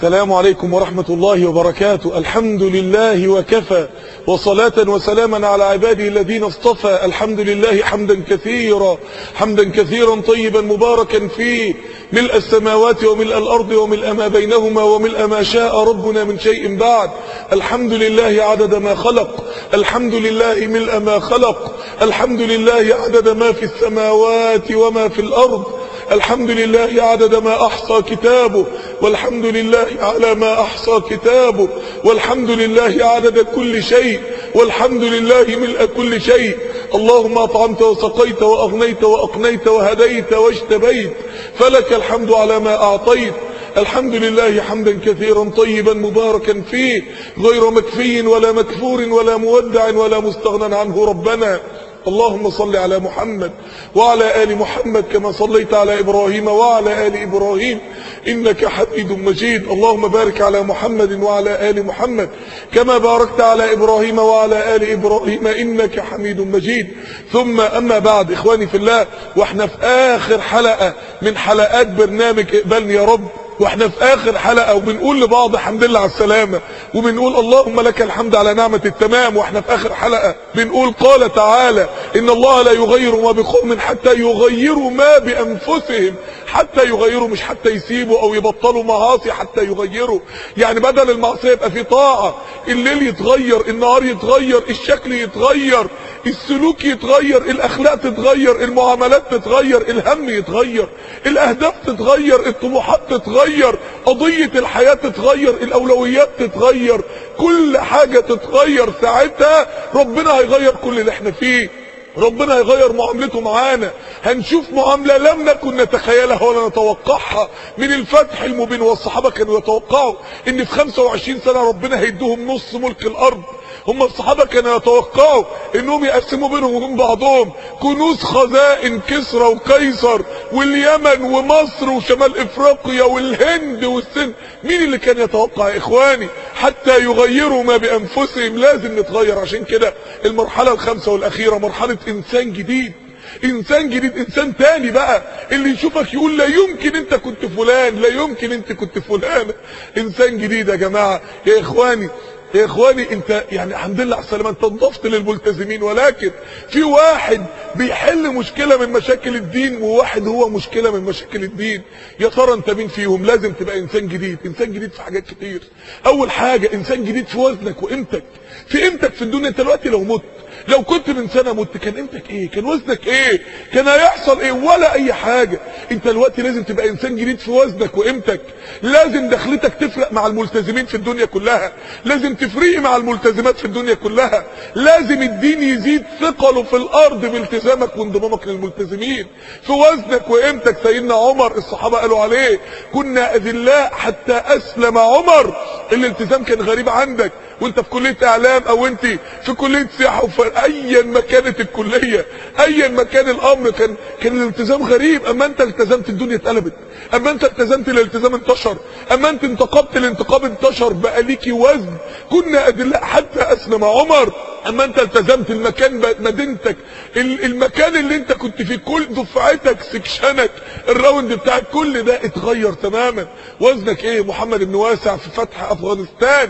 السلام عليكم ورحمة الله وبركاته الحمد لله وكفى وصلاة وسلاما على عباده الذين اصطفى الحمد لله حمدا كثيرا حمدا كثيرا طيبا مباركا فيه ملء السماوات وملء الأرض وملء ما بينهما وملء ما شاء ربنا من شيء بعد الحمد لله عدد ما خلق الحمد لله ملء ما خلق الحمد لله عدد ما في السماوات وما في الأرض الحمد لله عدد ما أحصى كتابه والحمد لله على ما أحصى كتابه والحمد لله عدد كل شيء والحمد لله ملء كل شيء اللهم أطعمت وسقيت وأغنيت وأقنيت وهديت واجتبيت فلك الحمد على ما أعطيت الحمد لله حمدا كثيرا طيبا مباركا فيه غير مكفي ولا مكفور ولا مودع ولا مستغنى عنه ربنا اللهم صل على محمد وعلى آل محمد كما صليت على إبراهيم وعلى آل إبراهيم إنك حميد مجيد اللهم بارك على محمد وعلى آل محمد كما باركت على إبراهيم وعلى آل إبراهيم إنك حميد مجيد ثم أما بعد إخواني في الله وإحنا في آخر حلقة من حلقات برنامج اقبلني يا رب واحنا في اخر حلقة وبنقول لبعض الحمد لله على السلامة وبنقول اللهم لك الحمد على نعمة التمام واحنا في اخر حلقة بنقول قال تعالى ان الله لا يغير ما بقوم حتى يغيروا ما بانفسهم حتى يغيروا مش حتى يسيبوا او يبطلوا معاصي حتى يغيروا يعني بدل المعصية يبقى في طاعة الليل يتغير النهار يتغير الشكل يتغير السلوك يتغير الاخلاق تتغير المعاملات تتغير الهم يتغير الاهداف تتغير الطموحات تتغير قضية الحياة تتغير الاولويات تتغير كل حاجة تتغير ساعتها ربنا هيغير كل اللي احنا فيه ربنا هيغير معاملته معانا هنشوف معاملة لم نكن نتخيلها ولا نتوقعها من الفتح المبين والصحابة كانوا يتوقعوا ان في 25 سنة ربنا هيدوهم نص ملك الارض هم الصحابة كانوا يتوقعوا انهم يقسموا بينهم وبين بعضهم كنوز خزائن كسرى وقيصر واليمن ومصر وشمال افريقيا والهند والسن مين اللي كان يتوقع يا اخواني حتى يغيروا ما بانفسهم لازم نتغير عشان كده المرحلة الخامسة والاخيرة مرحلة انسان جديد انسان جديد انسان تاني بقى اللي يشوفك يقول لا يمكن انت كنت فلان لا يمكن انت كنت فلان انسان جديد يا جماعة يا اخواني يا اخواني انت يعني الحمد لله على السلامه انت انضفت للملتزمين ولكن في واحد بيحل مشكله من مشاكل الدين وواحد هو مشكله من مشاكل الدين يا ترى انت مين فيهم لازم تبقى انسان جديد انسان جديد في حاجات كتير اول حاجه انسان جديد في وزنك وقيمتك في قيمتك في الدنيا انت دلوقتي لو مت لو كنت من سنه مت كان قيمتك ايه كان وزنك ايه كان هيحصل ايه ولا اي حاجه انت دلوقتي لازم تبقى انسان جديد في وزنك وقيمتك لازم دخلتك تفرق مع الملتزمين في الدنيا كلها لازم تفرقي مع الملتزمات في الدنيا كلها لازم الدين يزيد ثقله في الارض بالتزامك وانضمامك للملتزمين في وزنك وقيمتك سيدنا عمر الصحابه قالوا عليه كنا اذلاء حتى اسلم عمر الالتزام كان غريب عندك وانت في كليه اعلام او انت في كليه سياحه وفي ايا ما كانت الكليه ايا ما كان الامر كان كان الالتزام غريب اما انت التزمت الدنيا اتقلبت اما انت التزمت الالتزام انتشر اما انت انتقبت الانتقاب انتشر بقى ليكي وزن كنا ادلاء حتى اسلم عمر اما انت التزمت المكان مدينتك المكان اللي انت كنت فيه كل دفعتك سكشنك الراوند بتاعك كل ده اتغير تماما وزنك ايه محمد بن واسع في فتح افغانستان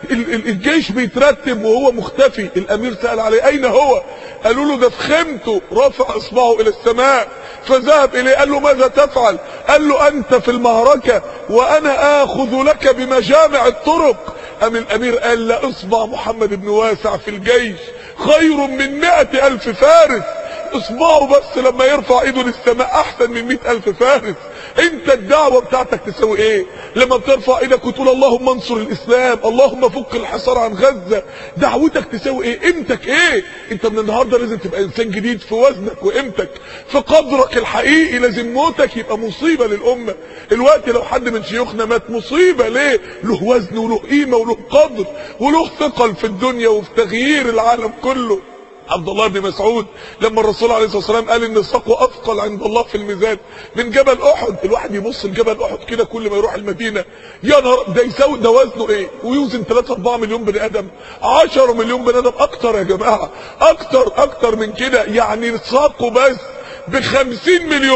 الجيش بيترتب وهو مختفي الامير سأل عليه اين هو قالوا له ده في خيمته رفع اصبعه الى السماء فذهب اليه قال له ماذا تفعل قال له انت في المعركة وانا اخذ لك بمجامع الطرق ام الامير قال لا اصبع محمد بن واسع في الجيش خير من مئة الف فارس اصبعه بس لما يرفع ايده للسماء احسن من مئة الف فارس انت الدعوة بتاعتك تسوي ايه لما بترفع ايدك وتقول اللهم انصر الاسلام اللهم فك الحصار عن غزة دعوتك تسوي ايه قيمتك ايه انت من النهاردة لازم تبقى انسان جديد في وزنك وقيمتك في قدرك الحقيقي لازم موتك يبقى مصيبة للامة الوقت لو حد من شيوخنا مات مصيبة ليه له وزن وله قيمة وله قدر وله ثقل في الدنيا وفي تغيير العالم كله عبد الله بن مسعود لما الرسول عليه الصلاه والسلام قال ان الصقوة اثقل عند الله في الميزان من جبل احد الواحد يبص لجبل احد كده كل ما يروح المدينه يا نهار ده يساوي ده وزنه ايه ويوزن 3 4 مليون بني ادم 10 مليون بني ادم اكتر يا جماعه اكتر اكتر من كده يعني ساقه بس ب 50 مليون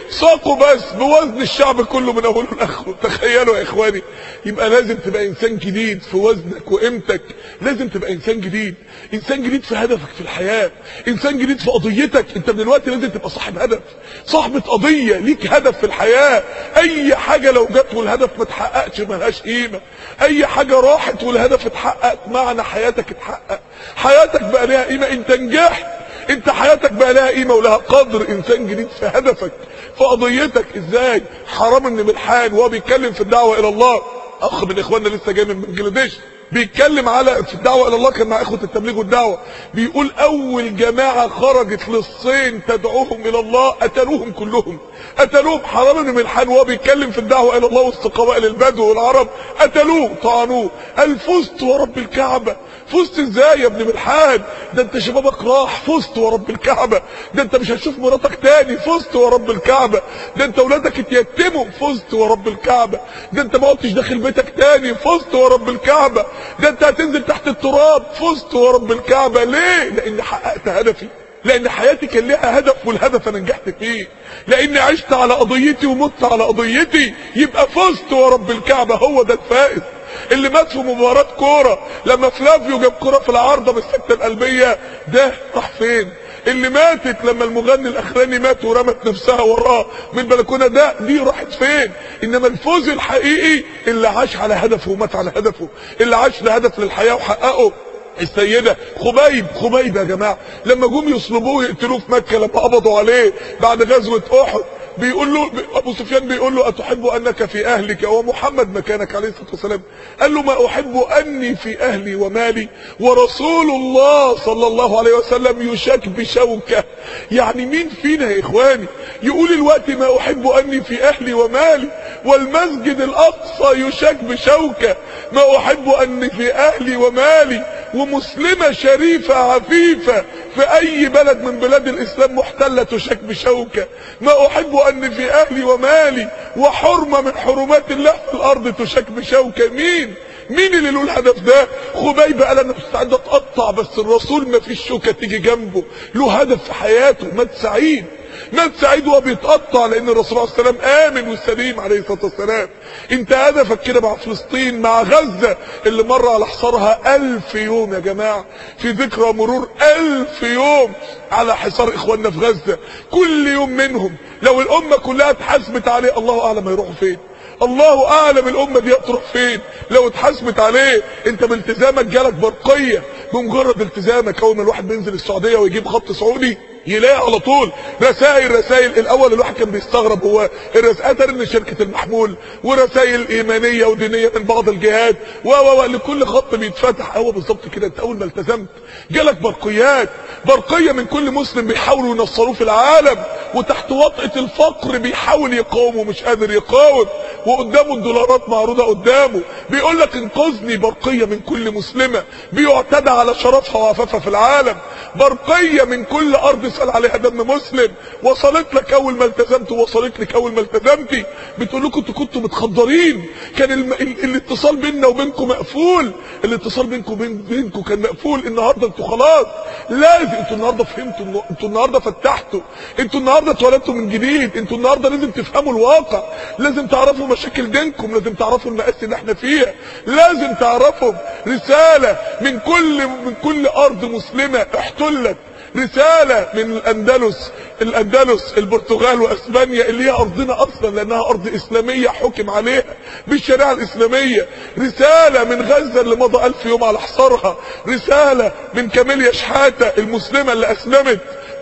ساقه بس بوزن الشعب كله من اوله لاخره تخيلوا يا اخواني يبقى لازم تبقى انسان جديد في وزنك وقيمتك لازم تبقى انسان جديد انسان جديد في هدفك في الحياه انسان جديد في قضيتك انت دلوقتي لازم تبقى صاحب هدف صاحبة قضيه ليك هدف في الحياه اي حاجه لو جت والهدف ما اتحققش ملهاش قيمه اي حاجه راحت والهدف اتحقق معنى حياتك اتحقق حياتك بقى ليها قيمه انت نجحت انت حياتك بقى لها قيمه ولها قدر انسان جديد في هدفك في قضيتك ازاي حرام ان ملحان وهو بيتكلم في الدعوه الى الله اخ من اخواننا لسه جاي من بنجلاديش بيتكلم على في الدعوه الى الله كان مع اخوه التبليغ والدعوه بيقول اول جماعه خرجت للصين تدعوهم الى الله قتلوهم كلهم قتلوهم حرام ان ملحان وهو بيتكلم في الدعوه الى الله وسط قبائل البدو والعرب قتلوه طعنوه قال فزت ورب الكعبه فزت ازاي يا ابن ملحان ده انت شبابك راح فزت ورب الكعبه ده انت مش هتشوف مراتك تاني فزت ورب الكعبه ده انت اولادك اتيتموا فزت ورب الكعبه ده انت ما قلتش داخل بيتك تاني فزت ورب الكعبه ده انت هتنزل تحت التراب فزت ورب الكعبه ليه لان حققت هدفي لان حياتي كان لها هدف والهدف انا نجحت فيه لاني عشت على قضيتي ومت على قضيتي يبقى فزت ورب الكعبه هو ده الفائز اللي مات في مباراة كورة لما فلافيو جاب كورة في العارضة بالسكتة القلبية ده راح فين اللي ماتت لما المغني الاخراني مات ورمت نفسها وراه من البلكونه ده دي راحت فين انما الفوز الحقيقي اللي عاش على هدفه ومات على هدفه اللي عاش لهدف للحياه وحققه السيدة خبيب خبيب يا جماعة لما جم يصلبوه ويقتلوه في مكة لما قبضوا عليه بعد غزوة احد بيقول له ابو سفيان بيقول له اتحب انك في اهلك ومحمد مكانك عليه الصلاه والسلام قال له ما احب اني في اهلي ومالي ورسول الله صلى الله عليه وسلم يشاك بشوكه يعني مين فينا يا اخواني يقول الوقت ما احب اني في اهلي ومالي والمسجد الاقصى يشاك بشوكه ما احب اني في اهلي ومالي ومسلمه شريفه عفيفه في اي بلد من بلاد الاسلام محتله تشاك بشوكه ما احب ان في اهلي ومالي وحرمه من حرمات الله في الارض تشاك بشوكه مين مين اللي له الهدف ده خبيب قال انا مستعد اتقطع بس الرسول ما فيش شوكه تيجي جنبه له هدف في حياته مات سعيد مات سعيد وهو بيتقطع لان الرسول عليه السلام امن والسليم عليه الصلاه والسلام انت هدفك كده مع فلسطين مع غزه اللي مر على حصارها ألف يوم يا جماعه في ذكرى مرور ألف يوم على حصار اخواننا في غزه كل يوم منهم لو الامه كلها اتحاسبت عليه الله اعلم هيروحوا فين الله اعلم الامه دي هتروح فين لو اتحاسبت عليه انت بالتزامك جالك برقيه بمجرد التزامك اول ما الواحد بينزل السعوديه ويجيب خط سعودي يلاقي على طول رسائل رسائل الاول الواحد كان بيستغرب هو الرسائل ان شركه المحمول ورسائل ايمانيه ودينيه من بعض الجهات و و لكل خط بيتفتح هو بالظبط كده انت اول ما التزمت جالك برقيات برقيه من كل مسلم بيحاولوا ينصروه في العالم وتحت وطأة الفقر بيحاول يقاوم ومش قادر يقاوم وقدامه الدولارات معروضه قدامه بيقول لك انقذني برقيه من كل مسلمه بيعتدى على شرفها وعفافها في العالم برقيه من كل ارض اسال عليها دم مسلم وصلت لك اول ما التزمت وصلت لك اول ما التزمتي بتقول لكم انتوا كنتوا متخدرين كان الم... ال... الاتصال بيننا وبينكم مقفول الاتصال بينكم وبين بينكم كان مقفول النهارده انتوا خلاص لازم انتوا النهارده فهمتوا انتوا النهارده فتحتوا انتوا النهارده اتولدتوا من جديد انتوا النهارده لازم تفهموا الواقع لازم تعرفوا مشاكل دينكم لازم تعرفوا المآسي اللي احنا فيها لازم تعرفوا رساله من كل من كل ارض مسلمه احتلت رسالة من الأندلس الأندلس البرتغال وأسبانيا اللي هي أرضنا أصلا لأنها أرض إسلامية حكم عليها بالشريعة الإسلامية رسالة من غزة اللي مضى ألف يوم على حصارها رسالة من كاميليا شحاتة المسلمة اللي أسلمت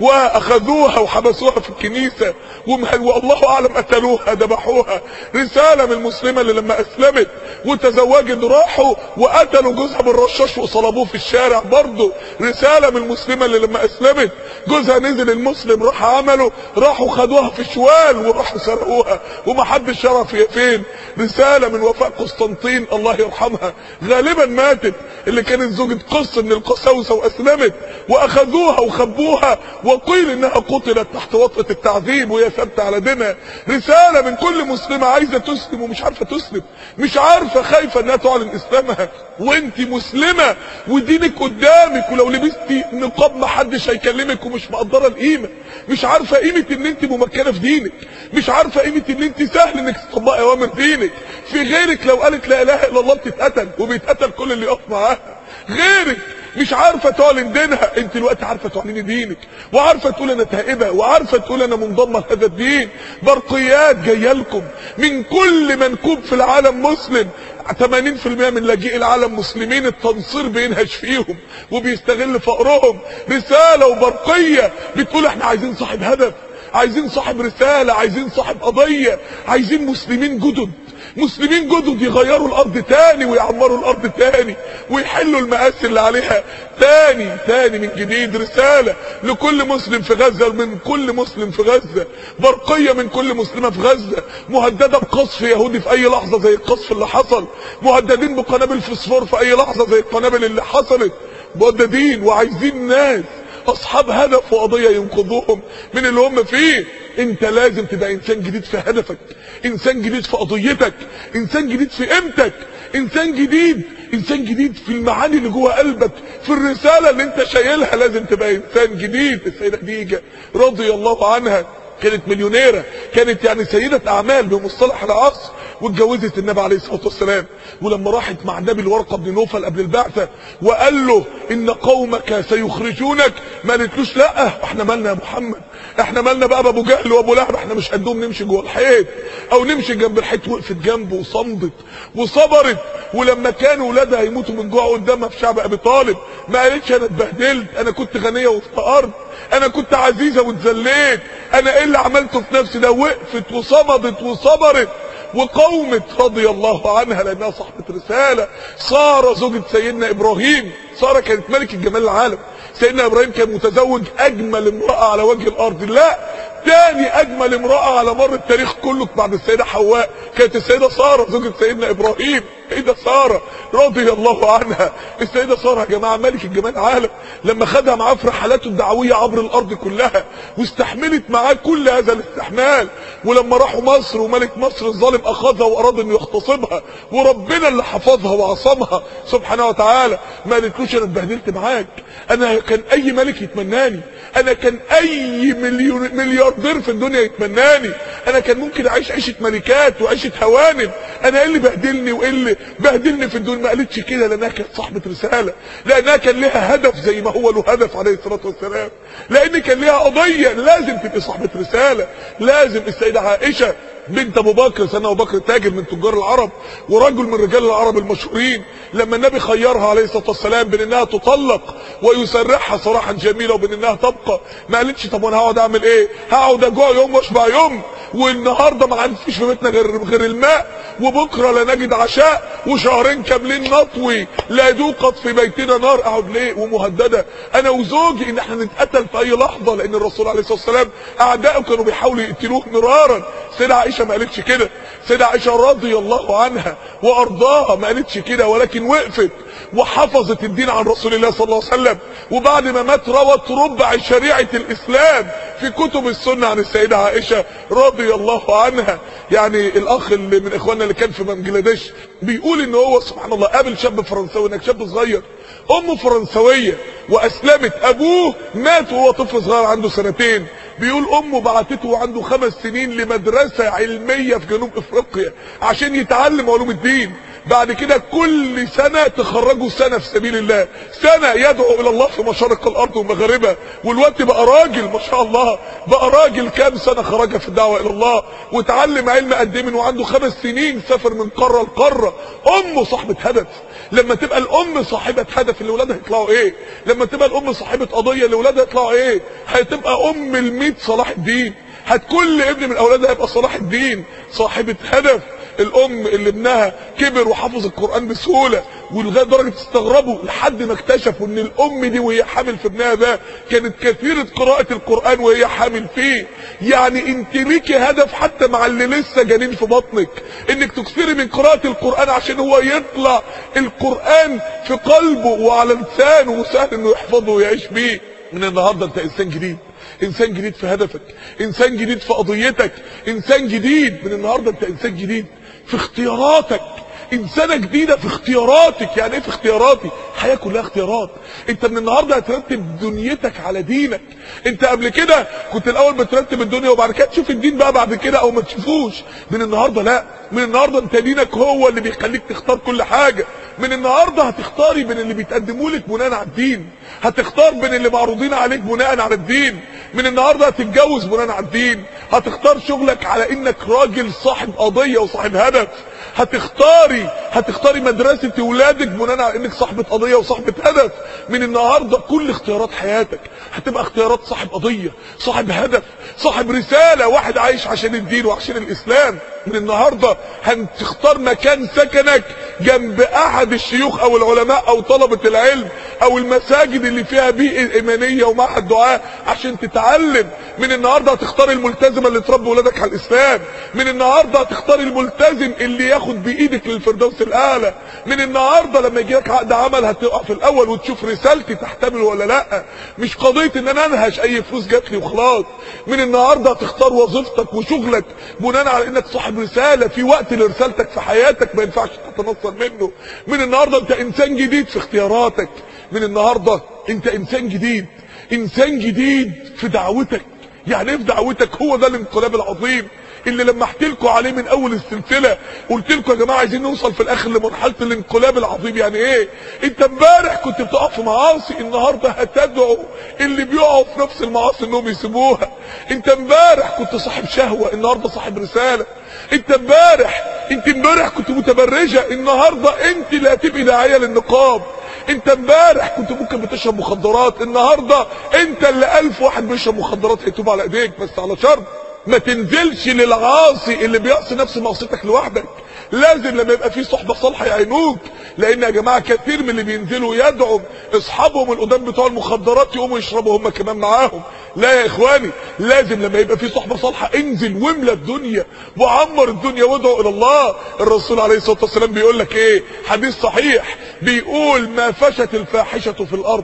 واخذوها وحبسوها في الكنيسة والله اعلم قتلوها ذبحوها رسالة من المسلمة اللي لما اسلمت وتزوجت راحوا وقتلوا جوزها بالرشاش وصلبوه في الشارع برضه رسالة من المسلمة اللي لما اسلمت جوزها نزل المسلم راح عمله راحوا خدوها في شوال وراحوا سرقوها ومحدش يعرف هي فين رسالة من وفاء قسطنطين الله يرحمها غالبا ماتت اللي كانت زوجة قس من القساوسة واسلمت واخذوها وخبوها وقيل انها قتلت تحت وطأة التعذيب وهي ثابته على دينها رساله من كل مسلمه عايزه تسلم ومش عارفه تسلم مش عارفه خايفه انها تعلن اسلامها وانت مسلمه ودينك قدامك ولو لبستي نقاب محدش هيكلمك ومش مقدره القيمه مش عارفه قيمه ان انت ممكنه في دينك مش عارفه قيمه ان انت سهل انك تطبقي اوامر دينك في غيرك لو قالت لا اله الا الله بتتقتل وبيتقتل كل اللي يقف معاها غيرك مش عارفه تعلن دينها انت دلوقتي عارفه تعلني دينك وعارفه تقول انا تائبه وعارفه تقول انا منضمه لهذا الدين برقيات جايه لكم من كل منكوب في العالم مسلم 80% من لاجئي العالم مسلمين التنصير بينهش فيهم وبيستغل فقرهم رساله وبرقيه بتقول احنا عايزين صاحب هدف عايزين صاحب رساله عايزين صاحب قضيه عايزين مسلمين جدد مسلمين جدد يغيروا الارض تاني ويعمروا الارض تاني ويحلوا المآسي اللي عليها تاني تاني من جديد رسالة لكل مسلم في غزة من كل مسلم في غزة برقية من كل مسلمة في غزة مهددة بقصف يهودي في اي لحظة زي القصف اللي حصل مهددين بقنابل فسفور في اي لحظة زي القنابل اللي حصلت مهددين وعايزين ناس اصحاب هدف وقضية ينقذوهم من اللي هم فيه انت لازم تبقى انسان جديد في هدفك انسان جديد في قضيتك انسان جديد في قيمتك انسان جديد انسان جديد في المعاني اللي جوه قلبك في الرسالة اللي انت شايلها لازم تبقى انسان جديد السيدة خديجة رضي الله عنها كانت مليونيرة كانت يعني سيدة اعمال بمصطلح العصر واتجوزت النبي عليه الصلاه والسلام ولما راحت مع النبي الورقه بن نوفل قبل البعثه وقال له ان قومك سيخرجونك ما قالتلوش لا احنا مالنا يا محمد احنا مالنا بقى بابو جهل وابو لهب احنا مش قدهم نمشي جوه الحيط او نمشي جنب الحيط وقفت جنبه وصمدت وصبرت ولما كانوا ولادها يموتوا من جوع قدامها في شعب ابي طالب ما قالتش انا اتبهدلت انا كنت غنيه وافتقرت انا كنت عزيزه واتذليت انا ايه اللي عملته في نفسي ده وقفت وصمدت وصبرت وقومت رضي الله عنها لانها صاحبة رسالة سارة زوجة سيدنا ابراهيم سارة كانت ملكة جمال العالم سيدنا ابراهيم كان متزوج اجمل امرأة على وجه الارض لا تاني اجمل امرأة على مر التاريخ كله بعد السيدة حواء كانت السيدة سارة زوجة سيدنا ابراهيم السيدة سارة رضي الله عنها السيدة سارة يا جماعة ملك جمال العالم لما خدها معاه في رحلاته الدعوية عبر الارض كلها واستحملت معاه كل هذا الاستحمال ولما راحوا مصر وملك مصر الظالم اخذها واراد انه يغتصبها وربنا اللي حفظها وعصمها سبحانه وتعالى ما قالتلوش انا اتبهدلت معاك انا كان اي ملك يتمناني انا كان اي مليون ملياردير في الدنيا يتمناني انا كان ممكن اعيش عيشه ملكات وعيشه هوانم انا ايه اللي بهدلني وايه اللي بهدلني في الدنيا ما قالتش كده لانها كانت صاحبه رساله لانها كان لها هدف زي ما هو له هدف عليه الصلاه والسلام لان كان لها قضيه لازم تبقى صاحبه رساله لازم السيده عائشه بنت ابو بكر سيدنا ابو بكر تاجر من تجار العرب ورجل من رجال العرب المشهورين لما النبي خيرها عليه الصلاه والسلام بين انها تطلق ويسرحها سراحا جميلا وبين انها تبقى ما قالتش طب وانا هقعد اعمل ايه هقعد اجوع يوم واشبع يوم والنهارده ما عنديش في بيتنا غير غير الماء وبكره لا نجد عشاء وشهرين كاملين نطوي لا يوقد في بيتنا نار اقعد ليه ومهدده انا وزوجي ان احنا نتقتل في اي لحظه لان الرسول عليه الصلاه والسلام اعدائه كانوا بيحاولوا يقتلوه مرارا سيدة عائشة ما قالتش كده سيدة عائشة رضي الله عنها وارضاها ما قالتش كده ولكن وقفت وحفظت الدين عن رسول الله صلى الله عليه وسلم وبعد ما مات روت ربع شريعة الاسلام في كتب السنة عن السيدة عائشة رضي الله عنها يعني الاخ اللي من اخواننا اللي كان في بنجلاديش بيقول ان هو سبحان الله قابل شاب فرنساوي انك شاب صغير امه فرنسوية واسلمت ابوه مات وهو طفل صغير عنده سنتين بيقول امه بعتته وعنده خمس سنين لمدرسة علمية في جنوب افريقيا عشان يتعلم علوم الدين بعد كده كل سنة تخرجوا سنة في سبيل الله سنة يدعو الى الله في مشارق الارض ومغاربها والوقت بقى راجل ما شاء الله بقى راجل كام سنة خرجها في الدعوة الى الله وتعلم علم قد ايه من وعنده خمس سنين سافر من قارة لقارة امه صاحبة هدف لما تبقى الام صاحبة هدف اللي ولادها يطلعوا ايه لما تبقى الام صاحبة قضية اللي ولادها يطلعوا ايه هتبقى ام الميت صلاح الدين هت كل ابن من اولادها يبقى صلاح الدين صاحبة هدف الام اللي ابنها كبر وحفظ القرآن بسهولة ولغاية درجة استغربوا لحد ما اكتشفوا ان الام دي وهي حامل في ابنها ده كانت كثيرة قراءة القرآن وهي حامل فيه يعني انت ليكي هدف حتى مع اللي لسه جنين في بطنك انك تكثري من قراءة القرآن عشان هو يطلع القرآن في قلبه وعلى لسانه وسهل انه يحفظه ويعيش بيه من النهاردة انت انسان جديد انسان جديد في هدفك انسان جديد في قضيتك انسان جديد من النهارده انت انسان جديد في اختياراتك انسانه جديده في اختياراتك يعني ايه في اختياراتي الحياه كلها اختيارات انت من النهارده هترتب دنيتك على دينك انت قبل كده كنت الاول بترتب الدنيا وبعد كده تشوف الدين بقى بعد كده او ما تشوفوش من النهارده لا من النهارده انت دينك هو اللي بيخليك تختار كل حاجه من النهارده هتختاري بين اللي بيتقدموا لك بناء على الدين هتختار بين اللي معروضين عليك بناء على الدين من النهارده هتتجوز بناء على الدين هتختار شغلك على انك راجل صاحب قضيه وصاحب هدف هتختاري هتختاري مدرسة ولادك بناء على انك صاحبة قضية وصاحبة هدف من النهاردة كل اختيارات حياتك هتبقى اختيارات صاحب قضية صاحب هدف صاحب رسالة واحد عايش عشان الدين وعشان الاسلام من النهاردة هتختار مكان سكنك جنب احد الشيوخ او العلماء او طلبة العلم او المساجد اللي فيها بيئة ايمانية ومعهد دعاء عشان تتعلم من النهاردة هتختار الملتزمة اللي تربي ولادك على الاسلام من النهاردة هتختار الملتزم اللي ياخد بايدك للفردوس الاعلى من النهاردة لما يجي لك عقد عمل هتقع في الاول وتشوف رسالتي تحتمل ولا لا مش قضية ان انا انهش اي فلوس جات لي وخلاص من النهاردة هتختار وظيفتك وشغلك بناء على انك صاحب رسالة في وقت لرسالتك في حياتك ما ينفعش تتنصل منه من النهاردة انت انسان جديد في اختياراتك من النهاردة انت انسان جديد انسان جديد في دعوتك يعني ايه في دعوتك هو ده الانقلاب العظيم اللي لما احكي لكم عليه من اول السلسله قلت لكم يا جماعه عايزين نوصل في الاخر لمرحله الانقلاب العظيم يعني ايه انت امبارح كنت بتقع في معاصي النهارده هتدعو اللي بيقعوا في نفس المعاصي انهم يسيبوها انت امبارح كنت صاحب شهوه النهارده صاحب رساله انت امبارح انت امبارح كنت متبرجه النهارده انت اللي هتبقي داعيه للنقاب انت امبارح كنت ممكن بتشرب مخدرات النهارده انت اللي الف واحد بيشرب مخدرات هيتوب على ايديك بس على شرط ما تنزلش للعاصي اللي بيعصي نفس معصيتك لوحدك لازم لما يبقى في صحبه صالحه يعينوك لان يا جماعه كتير من اللي بينزلوا يدعوا اصحابهم القدام بتوع المخدرات يقوموا يشربوا هم كمان معاهم لا يا اخواني لازم لما يبقى في صحبه صالحه انزل واملى الدنيا وعمر الدنيا وادعو الى الله الرسول عليه الصلاه والسلام بيقول لك ايه حديث صحيح بيقول ما فشت الفاحشه في الارض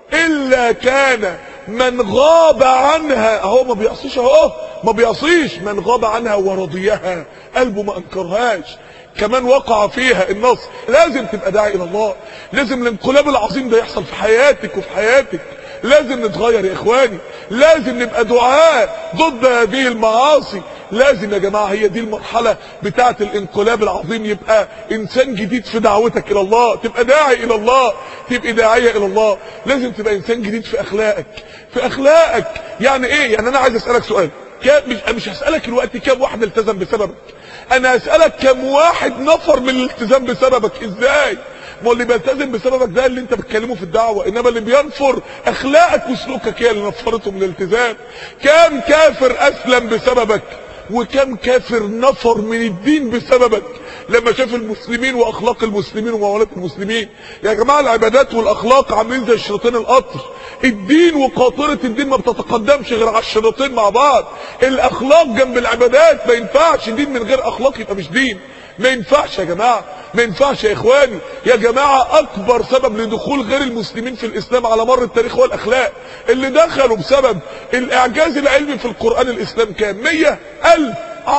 الا كان من غاب عنها اهو ما بيعصيش اهو ما بيعصيش من غاب عنها ورضيها قلبه ما انكرهاش كمان وقع فيها النص لازم تبقى داعي الى الله لازم الانقلاب العظيم ده يحصل في حياتك وفي حياتك لازم نتغير يا اخواني لازم نبقى دعاء ضد هذه المعاصي لازم يا جماعة هي دي المرحلة بتاعة الانقلاب العظيم يبقى انسان جديد في دعوتك الى الله تبقى داعي الى الله تبقى داعية الى الله لازم تبقى انسان جديد في اخلاقك في اخلاقك يعني ايه يعني انا عايز اسألك سؤال كام مش, مش هسألك الوقت كام واحد التزم بسببك انا هسألك كام واحد نفر من الالتزام بسببك ازاي ما اللي بيلتزم بسببك ده اللي انت بتكلمه في الدعوة انما اللي بينفر اخلاقك وسلوكك هي اللي نفرته من الالتزام كام كافر اسلم بسببك وكم كافر نفر من الدين بسببك لما شاف المسلمين واخلاق المسلمين ومعاملات المسلمين يا جماعه العبادات والاخلاق عاملين زي شريطين القطر الدين وقاطره الدين ما بتتقدمش غير على الشريطين مع بعض الاخلاق جنب العبادات ما ينفعش دين من غير اخلاق يبقى مش دين ما ينفعش يا جماعه ما ينفعش يا اخواني يا جماعه اكبر سبب لدخول غير المسلمين في الاسلام على مر التاريخ هو الاخلاق اللي دخلوا بسبب الاعجاز العلمي في القران الاسلام كام 100 1000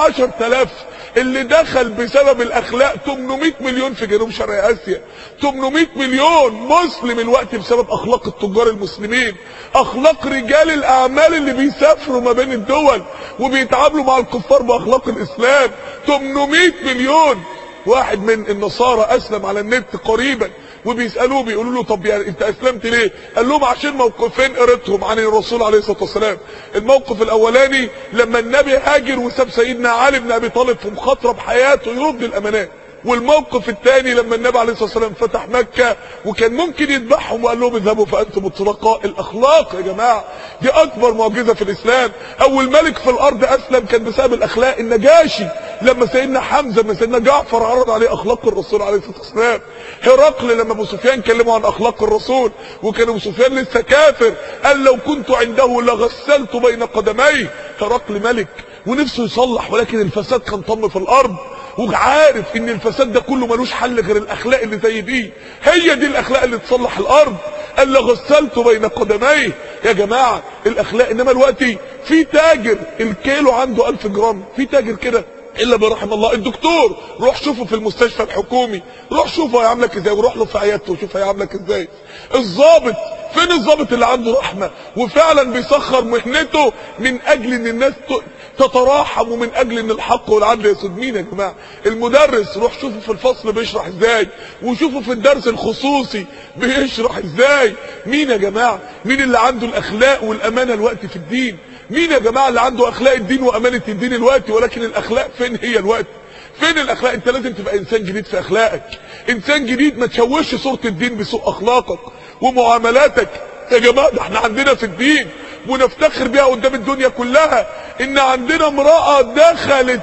10000 اللي دخل بسبب الاخلاق 800 مليون في جنوب شرق اسيا 800 مليون مسلم الوقت بسبب اخلاق التجار المسلمين اخلاق رجال الاعمال اللي بيسافروا ما بين الدول وبيتعاملوا مع الكفار باخلاق الاسلام 800 مليون واحد من النصارى اسلم على النت قريبا وبيسالوه بيقولوا له طب يعني انت اسلمت ليه قال لهم عشان موقفين قريتهم عن الرسول عليه الصلاه والسلام الموقف الاولاني لما النبي هاجر وساب سيدنا علي بن ابي طالب في مخاطره بحياته يرد الامانات والموقف الثاني لما النبي عليه الصلاه والسلام فتح مكه وكان ممكن يذبحهم وقال لهم اذهبوا فانتم الطلقاء الاخلاق يا جماعه دي اكبر معجزه في الاسلام اول ملك في الارض اسلم كان بسبب الاخلاق النجاشي لما سيدنا حمزه لما سيدنا جعفر عرض عليه اخلاق الرسول عليه الصلاه والسلام هرقل لما ابو سفيان كلمه عن اخلاق الرسول وكان ابو سفيان لسه كافر قال لو كنت عنده لغسلت بين قدميه هرقل ملك ونفسه يصلح ولكن الفساد كان طم في الارض وعارف ان الفساد ده كله ملوش حل غير الاخلاق اللي زي دي هي دي الاخلاق اللي تصلح الارض قال غسلت بين قدميه يا جماعة الاخلاق انما دلوقتي في تاجر الكيلو عنده 1000 جرام في تاجر كده الا برحم الله الدكتور روح شوفه في المستشفى الحكومي روح شوفه هيعاملك ازاي وروح له في عيادته وشوف هيعاملك ازاي الضابط فين الضابط اللي عنده رحمه وفعلا بيسخر مهنته من اجل ان الناس تتراحم ومن اجل ان الحق والعدل يسود مين يا جماعه المدرس روح شوفه في الفصل بيشرح ازاي وشوفه في الدرس الخصوصي بيشرح ازاي مين يا جماعه مين اللي عنده الاخلاق والامانه الوقت في الدين مين يا جماعه اللي عنده اخلاق الدين وامانه الدين الوقت ولكن الاخلاق فين هي الوقت فين الاخلاق انت لازم تبقى انسان جديد في اخلاقك انسان جديد ما تشوهش صوره الدين بسوء اخلاقك ومعاملاتك يا جماعه ده احنا عندنا في الدين ونفتخر بيها قدام الدنيا كلها ان عندنا امراه دخلت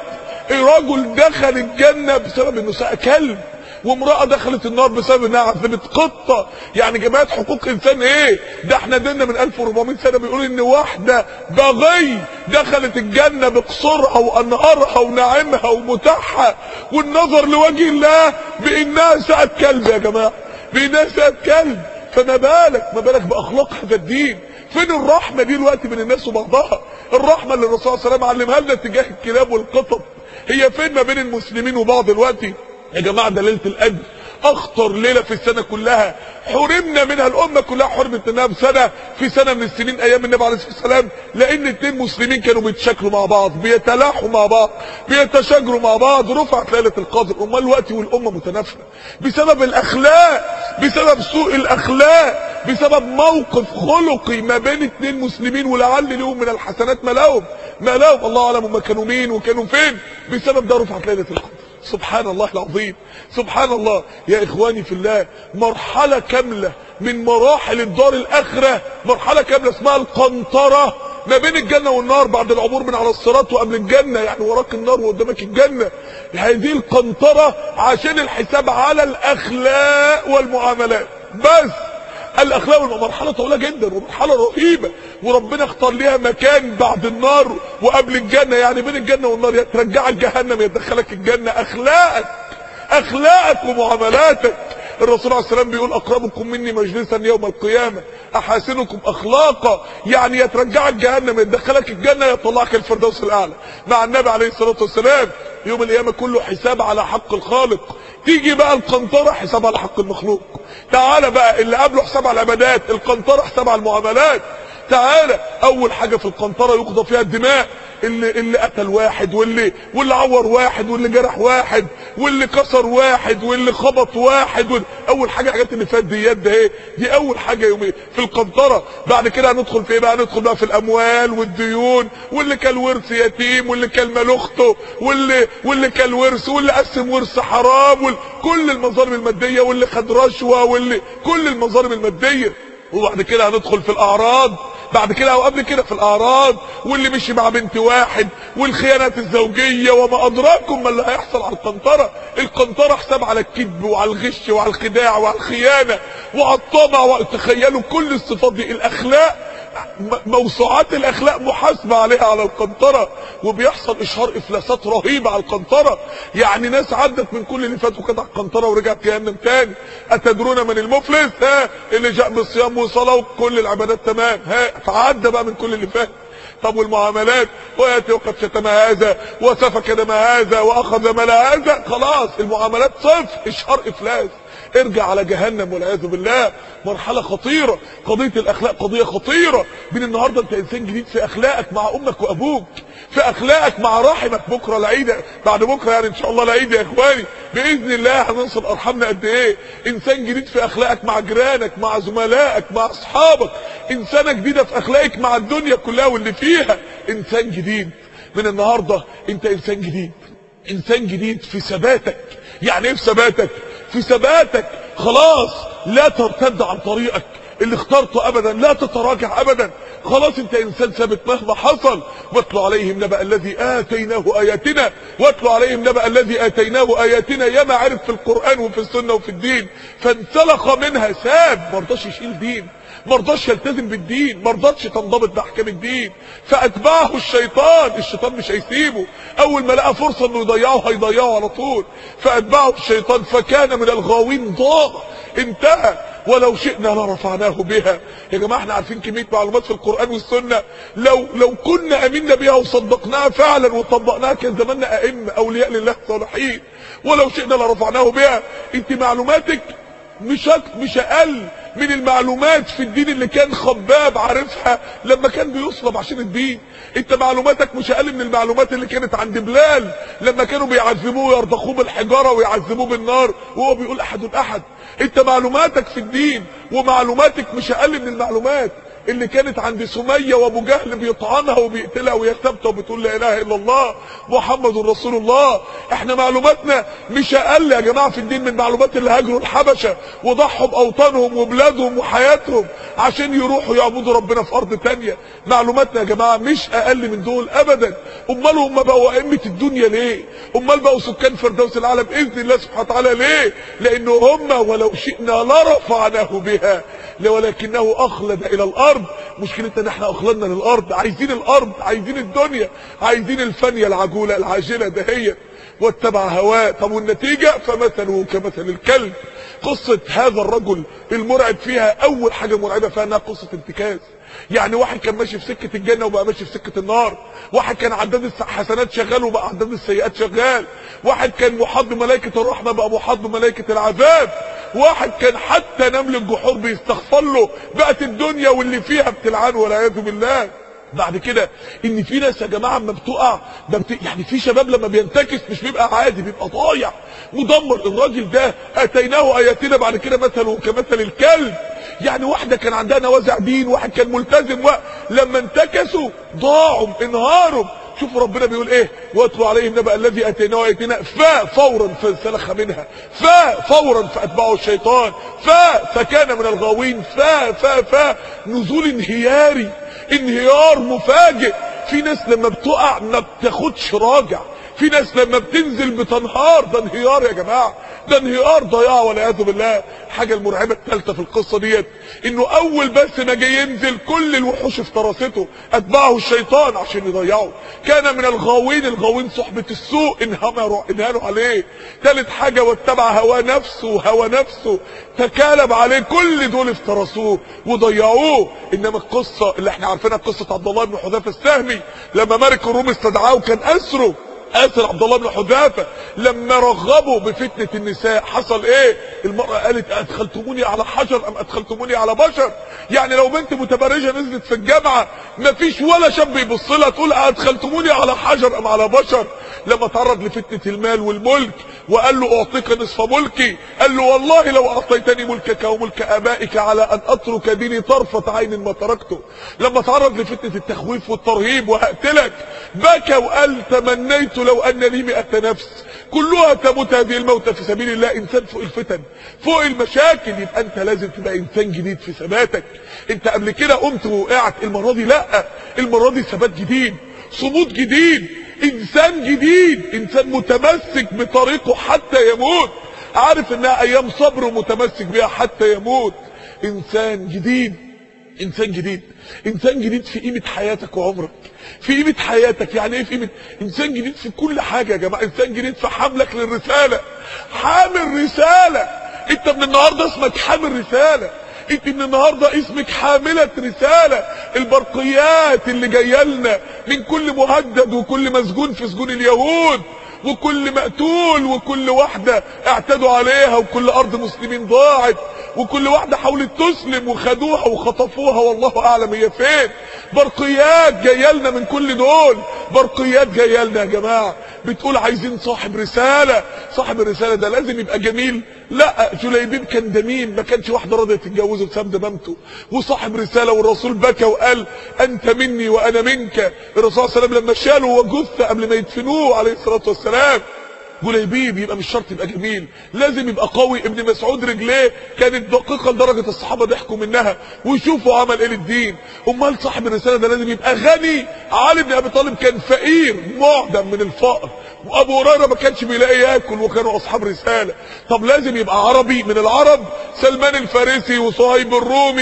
رجل دخل الجنه بسبب انه ساق كلب وامرأة دخلت النار بسبب انها عذبت قطة يعني جماعة حقوق انسان ايه ده احنا ديننا من 1400 سنة بيقول ان واحدة بغي دخلت الجنة بقصرها وانهارها ونعيمها ومتاحها والنظر لوجه الله بانها ساعة كلب يا جماعة بانها ساعة كلب فما بالك ما بالك باخلاق هذا الدين فين الرحمة دي الوقت بين الناس وبعضها الرحمة اللي الرسول صلى الله عليه وسلم علمها لنا تجاه الكلاب والقطط هي فين ما بين المسلمين وبعض الوقت يا جماعة ده ليلة القدر اخطر ليلة في السنة كلها حرمنا منها الامة كلها حرمت منها بسنة في سنة من السنين ايام النبي عليه الصلاة والسلام لان اتنين مسلمين كانوا بيتشاكلوا مع بعض بيتلاحوا مع بعض بيتشاجروا مع بعض رفعت ليلة القدر امال الوقت والامة متنافرة بسبب الاخلاق بسبب سوء الاخلاق بسبب موقف خلقي ما بين اتنين مسلمين ولعل لهم من الحسنات ما لهم ما لهم الله اعلم هم كانوا مين وكانوا فين بسبب ده رفعت ليلة القدر سبحان الله العظيم سبحان الله يا اخواني في الله مرحلة كاملة من مراحل الدار الاخرة مرحلة كاملة اسمها القنطرة ما بين الجنة والنار بعد العبور من على الصراط وقبل الجنة يعني وراك النار وقدامك الجنة هذه القنطرة عشان الحساب على الاخلاق والمعاملات بس الاخلاق مرحله طويله جدا ومرحله رهيبه وربنا اختار ليها مكان بعد النار وقبل الجنه يعني بين الجنه والنار يا ترجعك جهنم يا تدخلك الجنه اخلاقك اخلاقك ومعاملاتك الرسول عليه السلام بيقول اقربكم مني مجلسا يوم القيامه احاسنكم اخلاقا يعني يا ترجعك جهنم يا تدخلك الجنه يا تطلعك الفردوس الاعلى مع النبي عليه الصلاه والسلام يوم القيامه كله حساب على حق الخالق تيجي بقى القنطره حساب على حق المخلوق تعالى بقى اللي قبله حساب على العبادات القنطره حساب على المعاملات تعالى اول حاجه في القنطره يقضى فيها الدماء اللي اللي قتل واحد واللي واللي عور واحد واللي جرح واحد واللي كسر واحد واللي خبط واحد واللي اول حاجه الحاجات اللي فات ديات ده ايه دي اول حاجه يومين في القنطره بعد كده هندخل في ايه بقى ندخل بقى في الاموال والديون واللي كان ورث يتيم واللي كان مال اخته واللي واللي كان ورث واللي قسم ورث حرام وكل المظالم الماديه واللي خد رشوه واللي كل المظالم الماديه وبعد كده هندخل في الاعراض بعد كده او قبل كده في الاعراض واللي مشي مع بنت واحد والخيانات الزوجيه وما ادراكم ما اللي هيحصل على القنطره القنطره حساب على الكذب وعلى الغش وعلى الخداع وعلى الخيانه وعلى الطمع تخيلوا كل الصفات دي الاخلاق موسوعات الاخلاق محاسبه عليها على القنطره وبيحصل اشهار افلاسات رهيبه على القنطره يعني ناس عدت من كل اللي فات وكانت على القنطره ورجعت جهنم تاني اتدرون من المفلس ها اللي جاء بالصيام وصلاه وكل العبادات تمام ها تعدى بقى من كل اللي فات طب والمعاملات وياتي وقد شتم هذا وسفك دم هذا واخذ مال هذا خلاص المعاملات صفر اشهار افلاس ارجع على جهنم والعياذ بالله مرحله خطيره قضيه الاخلاق قضيه خطيره من النهارده انت انسان جديد في اخلاقك مع امك وابوك في اخلاقك مع رحمك بكره العيد بعد بكره يعني ان شاء الله العيد يا اخواني باذن الله هننصر ارحامنا قد ايه انسان جديد في اخلاقك مع جيرانك مع زملائك مع اصحابك انسانه جديده في اخلاقك مع الدنيا كلها واللي فيها انسان جديد من النهارده انت انسان جديد انسان جديد في ثباتك يعني ايه في ثباتك في ثباتك خلاص لا ترتد عن طريقك اللي اخترته ابدا لا تتراجع ابدا خلاص انت انسان ثابت مهما حصل واتلو عليهم نبأ الذي اتيناه اياتنا واتلو عليهم نبأ الذي اتيناه اياتنا ياما عرف في القرآن وفي السنة وفي الدين فانسلخ منها ساب مرضاش يشيل دين مرضاش يلتزم بالدين مرضاش تنضبط باحكام الدين فاتبعه الشيطان الشيطان مش هيسيبه اول ما لقى فرصه انه يضيعه هيضيعه على طول فاتبعه الشيطان فكان من الغاوين ضاع انتهى ولو شئنا لرفعناه بها يا جماعه احنا عارفين كميه معلومات في القران والسنه لو لو كنا امنا بها وصدقناها فعلا وطبقناها كان زماننا ائمه اولياء لله صالحين ولو شئنا لرفعناه بها انت معلوماتك مش أك- مش اقل من المعلومات في الدين اللي كان خباب عارفها لما كان بيصلب عشان الدين انت معلوماتك مش اقل من المعلومات اللي كانت عند بلال لما كانوا بيعذبوه ويرضخوه بالحجاره ويعذبوه بالنار وهو بيقول احد احد انت معلوماتك في الدين ومعلوماتك مش اقل من المعلومات اللي كانت عند سمية وابو جهل بيطعنها وبيقتلها وهي ثابته وبتقول لا اله الا الله محمد رسول الله احنا معلوماتنا مش اقل يا جماعه في الدين من معلومات اللي هاجروا الحبشه وضحوا باوطانهم وبلادهم وحياتهم عشان يروحوا يعبدوا ربنا في ارض تانية معلوماتنا يا جماعه مش اقل من دول ابدا امال هم بقوا ائمه الدنيا ليه امال بقوا سكان فردوس العالم باذن الله سبحانه وتعالى ليه لان هم ولو شئنا لرفعناه بها ولكنه اخلد الى الارض مشكلتنا ان احنا اخلدنا للارض عايزين الارض عايزين الدنيا عايزين الفانيه العجوله العاجله دهيت واتبع هواه طب والنتيجه فمثله كمثل الكلب قصه هذا الرجل المرعب فيها اول حاجه مرعبه فيها انها قصه انتكاس يعني واحد كان ماشي في سكه الجنه وبقى ماشي في سكه النار واحد كان عداد الحسنات شغال وبقى عداد السيئات شغال واحد كان محاط بملائكه الرحمه بقى محاط بملائكه العذاب واحد كان حتى نمل الجحور بيستغفر له بقت الدنيا واللي فيها بتلعنه والعياذ بالله بعد كده ان في ناس يا جماعه اما بتقع ده بت... يعني في شباب لما بينتكس مش بيبقى عادي بيبقى ضايع مدمر الراجل ده اتيناه اياتنا بعد كده مثله كمثل الكلب يعني واحده كان عندها نوازع دين واحد كان ملتزم و... لما انتكسوا ضاعوا انهاروا شوفوا ربنا بيقول ايه واتلو عليهم نبأ الذي اتيناه اياتنا فا فورا فانسلخ منها فا فورا فاتبعه الشيطان فا فكان من الغاوين فا فا فا نزول انهياري انهيار مفاجئ في ناس لما بتقع ما بتاخدش راجع في ناس لما بتنزل بتنهار ده انهيار يا جماعه ده انهيار ضياع والعياذ بالله الحاجه المرعبه الثالثه في القصه ديت انه اول بس ما جه ينزل كل الوحوش افترسته اتبعه الشيطان عشان يضيعه كان من الغاوين الغاوين صحبه السوء انهمروا انهانوا عليه ثالث حاجه واتبع هوى نفسه هوى نفسه تكالب عليه كل دول افترسوه وضيعوه انما القصه اللي احنا عارفينها قصه عبد الله بن حذافه السهمي لما ملك الروم استدعاه وكان اسره اسر عبد الله بن حذافه لما رغبوا بفتنه النساء حصل ايه المراه قالت ادخلتموني على حجر ام ادخلتموني على بشر يعني لو بنت متبرجه نزلت في الجامعه مفيش ولا شاب يبص لها تقول ادخلتموني على حجر ام على بشر لما تعرض لفتنه المال والملك وقال له اعطيك نصف ملكي قال له والله لو اعطيتني ملكك وملك ابائك على ان اترك ديني طرفه عين ما تركته لما تعرض لفتنه التخويف والترهيب وهقتلك بكى وقال تمنيت لو ان لي مئة نفس كلها تموت هذه الموتى في سبيل الله انسان فوق الفتن فوق المشاكل يبقى انت لازم تبقى انسان جديد في ثباتك انت قبل كده قمت ووقعت المره دي لا المره دي ثبات جديد صمود جديد انسان جديد انسان متمسك بطريقه حتى يموت عارف انها ايام صبر ومتمسك بها حتى يموت انسان جديد انسان جديد انسان جديد في قيمه حياتك وعمرك في قيمه حياتك يعني ايه في قيمه انسان جديد في كل حاجه يا جماعه انسان جديد في حملك للرساله حامل رساله انت من النهارده اسمك حامل رساله انت من النهارده اسمك حامله رساله البرقيات اللي جايه لنا من كل مهدد وكل مسجون في سجون اليهود وكل مقتول وكل واحدة اعتدوا عليها وكل ارض مسلمين ضاعت وكل واحدة حاولت تسلم وخدوها وخطفوها والله اعلم هي فين برقيات جايه لنا من كل دول برقيات جايه لنا يا جماعه بتقول عايزين صاحب رساله صاحب الرساله ده لازم يبقى جميل لا جليبيب كان دميم ما كانش واحده راضيه تتجوزه بسبب دمامته وصاحب رساله والرسول بكى وقال انت مني وانا منك الرسول صلى الله عليه وسلم لما شالوا وجثه قبل ما يدفنوه عليه الصلاه والسلام جليبيب يبقى مش شرط يبقى جميل لازم يبقى قوي ابن مسعود رجليه كانت دقيقه لدرجه الصحابه ضحكوا منها ويشوفوا عمل ايه للدين امال صاحب الرساله ده لازم يبقى غني علي بن ابي طالب كان فقير معدم من الفقر وابو هريره ما كانش بيلاقي ياكل وكانوا اصحاب رساله طب لازم يبقى عربي من العرب سلمان الفارسي وصهيب الرومي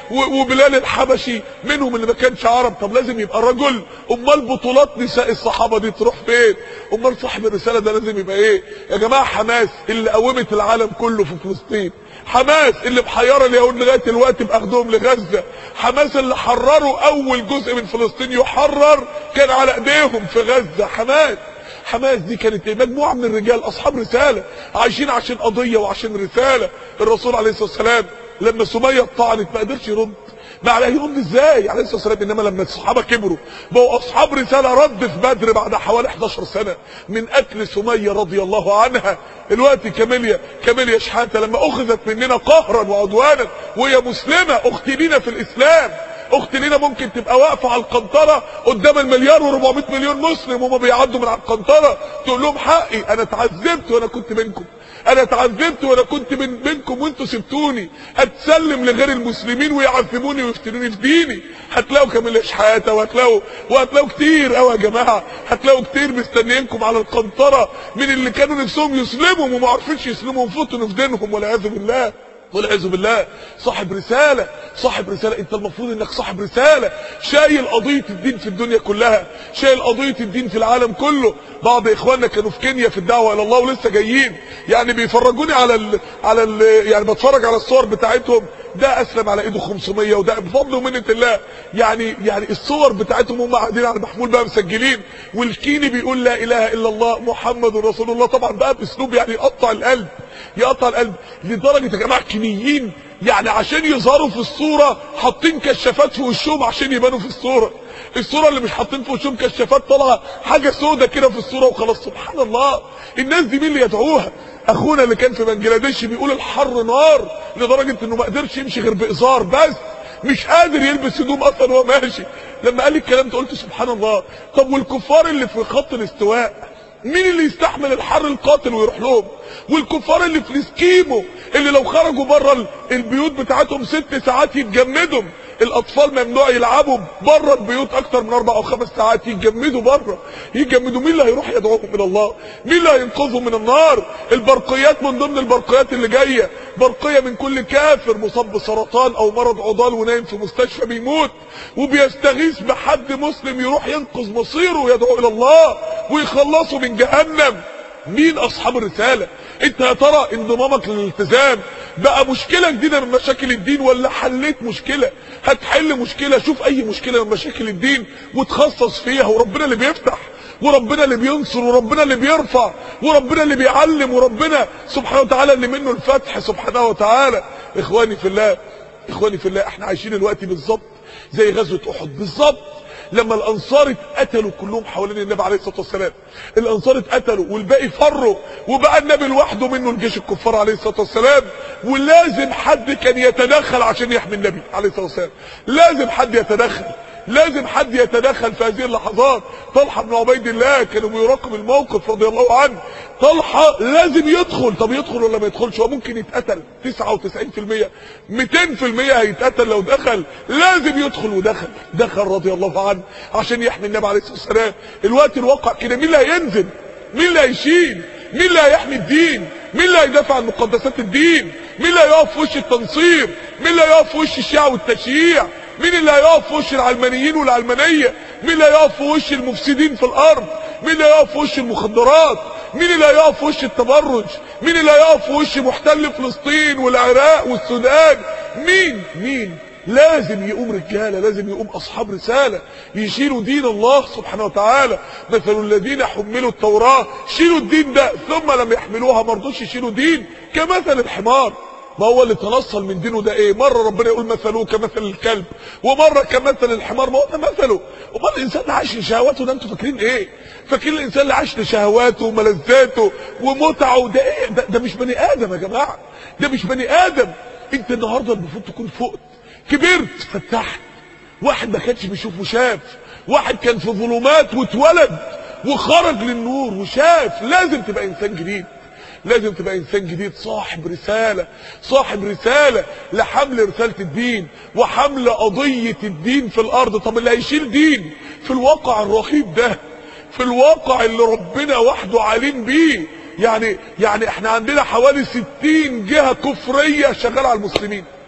و- وبلال الحبشي منهم اللي ما كانش عرب طب لازم يبقى رجل امال بطولات نساء الصحابه دي تروح فين امال صاحب الرساله ده لازم يبقى ايه يا جماعه حماس اللي قومت العالم كله في فلسطين حماس اللي محيره اليهود لغايه دلوقتي باخدهم لغزه حماس اللي حرروا اول جزء من فلسطين يحرر كان على ايديهم في غزه حماس حماس دي كانت ايه مجموعه من الرجال اصحاب رساله عايشين عشان قضيه وعشان رساله الرسول عليه الصلاه والسلام لما سميه اتطعنت ما قدرش يرد ما عليه يرد ازاي عليه الصلاه والسلام انما لما الصحابه كبروا بقوا اصحاب رساله رد في بدر بعد حوالي 11 سنه من قتل سميه رضي الله عنها الوقت كاميليا كاميليا شحاته لما اخذت مننا قهرا وعدوانا وهي مسلمه اختي لينا في الاسلام اخت لينا ممكن تبقى واقفه على القنطره قدام المليار و400 مليون مسلم وهم بيعدوا من على القنطره تقول لهم حقي انا اتعذبت وانا كنت منكم انا اتعذبت وانا كنت من بينكم وانتوا سبتوني اتسلم لغير المسلمين ويعذبوني ويفتنوني في ديني هتلاقوا كامل شحاته وهتلاقوا وهتلاقوا كتير قوي يا جماعه هتلاقوا كتير مستنيينكم على القنطره من اللي كانوا نفسهم يسلموا وما عرفوش يسلموا وفتنوا في دينهم والعياذ بالله والعياذ بالله صاحب رسالة صاحب رسالة انت المفروض انك صاحب رسالة شايل قضية الدين في الدنيا كلها شايل قضية الدين في العالم كله بعض اخواننا كانوا في كينيا في الدعوة الى الله ولسه جايين يعني بيفرجوني على ال على ال يعني بتفرج على الصور بتاعتهم ده اسلم على ايده 500 وده بفضل ومنة الله يعني يعني الصور بتاعتهم هم قاعدين على محمول بقى مسجلين والكيني بيقول لا اله الا الله محمد رسول الله طبعا بقى باسلوب يعني يقطع القلب يقطع القلب لدرجه يا جماعه الكينيين يعني عشان يظهروا في الصوره حاطين كشافات في وشهم عشان يبانوا في الصوره الصوره اللي مش حاطين في وشهم كشافات طالعه حاجه سودة كده في الصوره وخلاص سبحان الله الناس دي مين اللي يدعوها اخونا اللي كان في بنجلاديش بيقول الحر نار لدرجه انه ما قدرش يمشي غير بازار بس مش قادر يلبس هدوم اصلا وهو ماشي لما قال لي الكلام ده قلت سبحان الله طب والكفار اللي في خط الاستواء مين اللي يستحمل الحر القاتل ويروح لهم والكفار اللي في الاسكيمو اللي لو خرجوا بره البيوت بتاعتهم ست ساعات يتجمدوا الاطفال ممنوع يلعبوا بره البيوت اكتر من اربع او خمس ساعات يتجمدوا بره يتجمدوا مين اللي هيروح يدعوهم الى الله مين اللي هينقذهم من النار البرقيات من ضمن البرقيات اللي جايه برقيه من كل كافر مصاب بسرطان او مرض عضال ونايم في مستشفى بيموت وبيستغيث بحد مسلم يروح ينقذ مصيره ويدعو الى الله ويخلصه من جهنم مين اصحاب الرساله انت يا ترى انضمامك للالتزام بقى مشكله جديده من مشاكل الدين ولا حليت مشكله هتحل مشكله شوف اي مشكله من مشاكل الدين وتخصص فيها وربنا اللي بيفتح وربنا اللي بينصر وربنا اللي بيرفع وربنا اللي بيعلم وربنا سبحانه وتعالى اللي منه الفتح سبحانه وتعالى اخواني في الله اخواني في الله احنا عايشين الوقت بالظبط زي غزوه احد بالظبط لما الانصار اتقتلوا كلهم حوالين النبي عليه الصلاه والسلام الانصار اتقتلوا والباقي فروا وبقى النبي لوحده منه الجيش الكفار عليه الصلاه والسلام ولازم حد كان يتدخل عشان يحمي النبي عليه الصلاه والسلام لازم حد يتدخل لازم حد يتدخل في هذه اللحظات طلحه بن عبيد الله كانوا بيراقب الموقف رضي الله عنه طلحه لازم يدخل طب يدخل ولا ما يدخلش هو ممكن يتقتل 99% 200% هيتقتل لو دخل لازم يدخل ودخل دخل رضي الله عنه عشان يحمي النبي عليه الصلاه والسلام الوقت الواقع كده مين اللي هينزل مين اللي هيشيل مين اللي هيحمي الدين مين اللي هيدافع عن مقدسات الدين مين اللي هيقف في وش التنصير مين اللي هيقف في وش الشيعة والتشييع مين اللي هيقف في وش العلمانيين والعلمانية مين اللي هيقف في وش المفسدين في الارض مين اللي هيقف في وش المخدرات مين اللي هيقف في وش التبرج مين اللي هيقف في وش محتل فلسطين والعراق والسودان مين مين لازم يقوم رجالة لازم يقوم أصحاب رسالة يشيلوا دين الله سبحانه وتعالى مثل الذين حملوا التوراة شيلوا الدين ده ثم لم يحملوها مرضوش يشيلوا دين كمثل الحمار ما هو اللي تنصل من دينه ده ايه مرة ربنا يقول مثله كمثل الكلب ومرة كمثل الحمار ما هو ده مثله ومرة الانسان اللي عايش لشهواته ده انتوا فاكرين ايه فاكرين الانسان اللي عايش لشهواته وملذاته ومتعه ده ايه ده, ده مش بني ادم يا جماعة ده مش بني ادم انت النهارده المفروض تكون فقت كبرت فتحت واحد ما كانش بيشوف وشاف واحد كان في ظلمات واتولد وخرج للنور وشاف لازم تبقى انسان جديد لازم تبقى انسان جديد صاحب رسالة صاحب رسالة لحمل رسالة الدين وحمل قضية الدين في الارض طب اللي هيشيل دين في الواقع الرهيب ده في الواقع اللي ربنا وحده عليم بيه يعني يعني احنا عندنا حوالي 60 جهة كفرية شغالة على المسلمين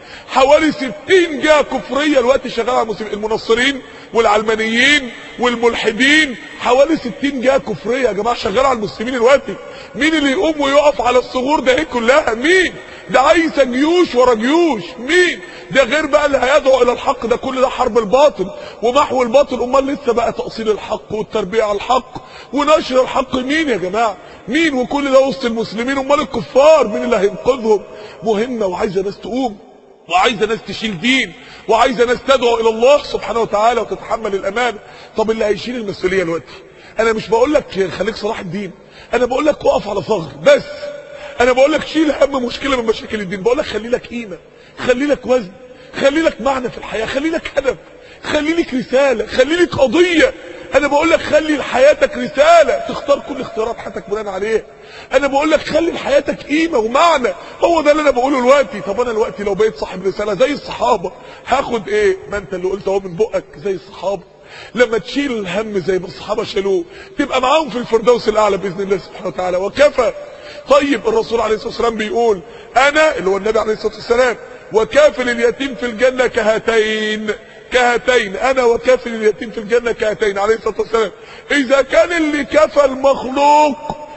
حوالي 60 جهه كفريه الوقت شغاله على المسلمين المنصرين والعلمانيين والملحدين حوالي 60 جهه كفريه يا جماعه شغاله على المسلمين دلوقتي مين اللي يقوم ويقف على الثغور ده هي كلها مين ده عايزه جيوش ورا جيوش مين ده غير بقى اللي هيدعو الى الحق ده كل ده حرب الباطل ومحو الباطل امال لسه بقى تاصيل الحق والتربيه على الحق ونشر الحق مين يا جماعه مين وكل ده وسط المسلمين امال الكفار مين اللي هينقذهم مهمه وعايزه ناس تقوم وعايزه ناس تشيل دين وعايزه ناس تدعو الى الله سبحانه وتعالى وتتحمل الامانه طب اللي هيشيل المسؤوليه دلوقتي انا مش بقول لك خليك صلاح الدين انا بقول لك اقف على ثغر بس انا بقول لك شيل هم مشكله من مشاكل الدين بقول لك خلي لك قيمه خلي لك وزن خلي لك معنى في الحياه خلي لك هدف خلي لك رساله خلي لك قضيه انا بقول لك خلي لحياتك رساله تختار كل اختيارات حياتك بناء عليها انا بقول لك خلي لحياتك قيمه ومعنى هو ده اللي انا بقوله دلوقتي طب انا دلوقتي لو بقيت صاحب رساله زي الصحابه هاخد ايه ما انت اللي قلت اهو من بقك زي الصحابه لما تشيل الهم زي ما الصحابه شالوه تبقى معاهم في الفردوس الاعلى باذن الله سبحانه وتعالى وكفى طيب الرسول عليه الصلاه والسلام بيقول انا اللي هو النبي عليه الصلاه والسلام وكافل اليتيم في الجنه كهاتين كهاتين انا وكافل اليتيم في الجنه كهاتين عليه الصلاه والسلام اذا كان اللي كفى المخلوق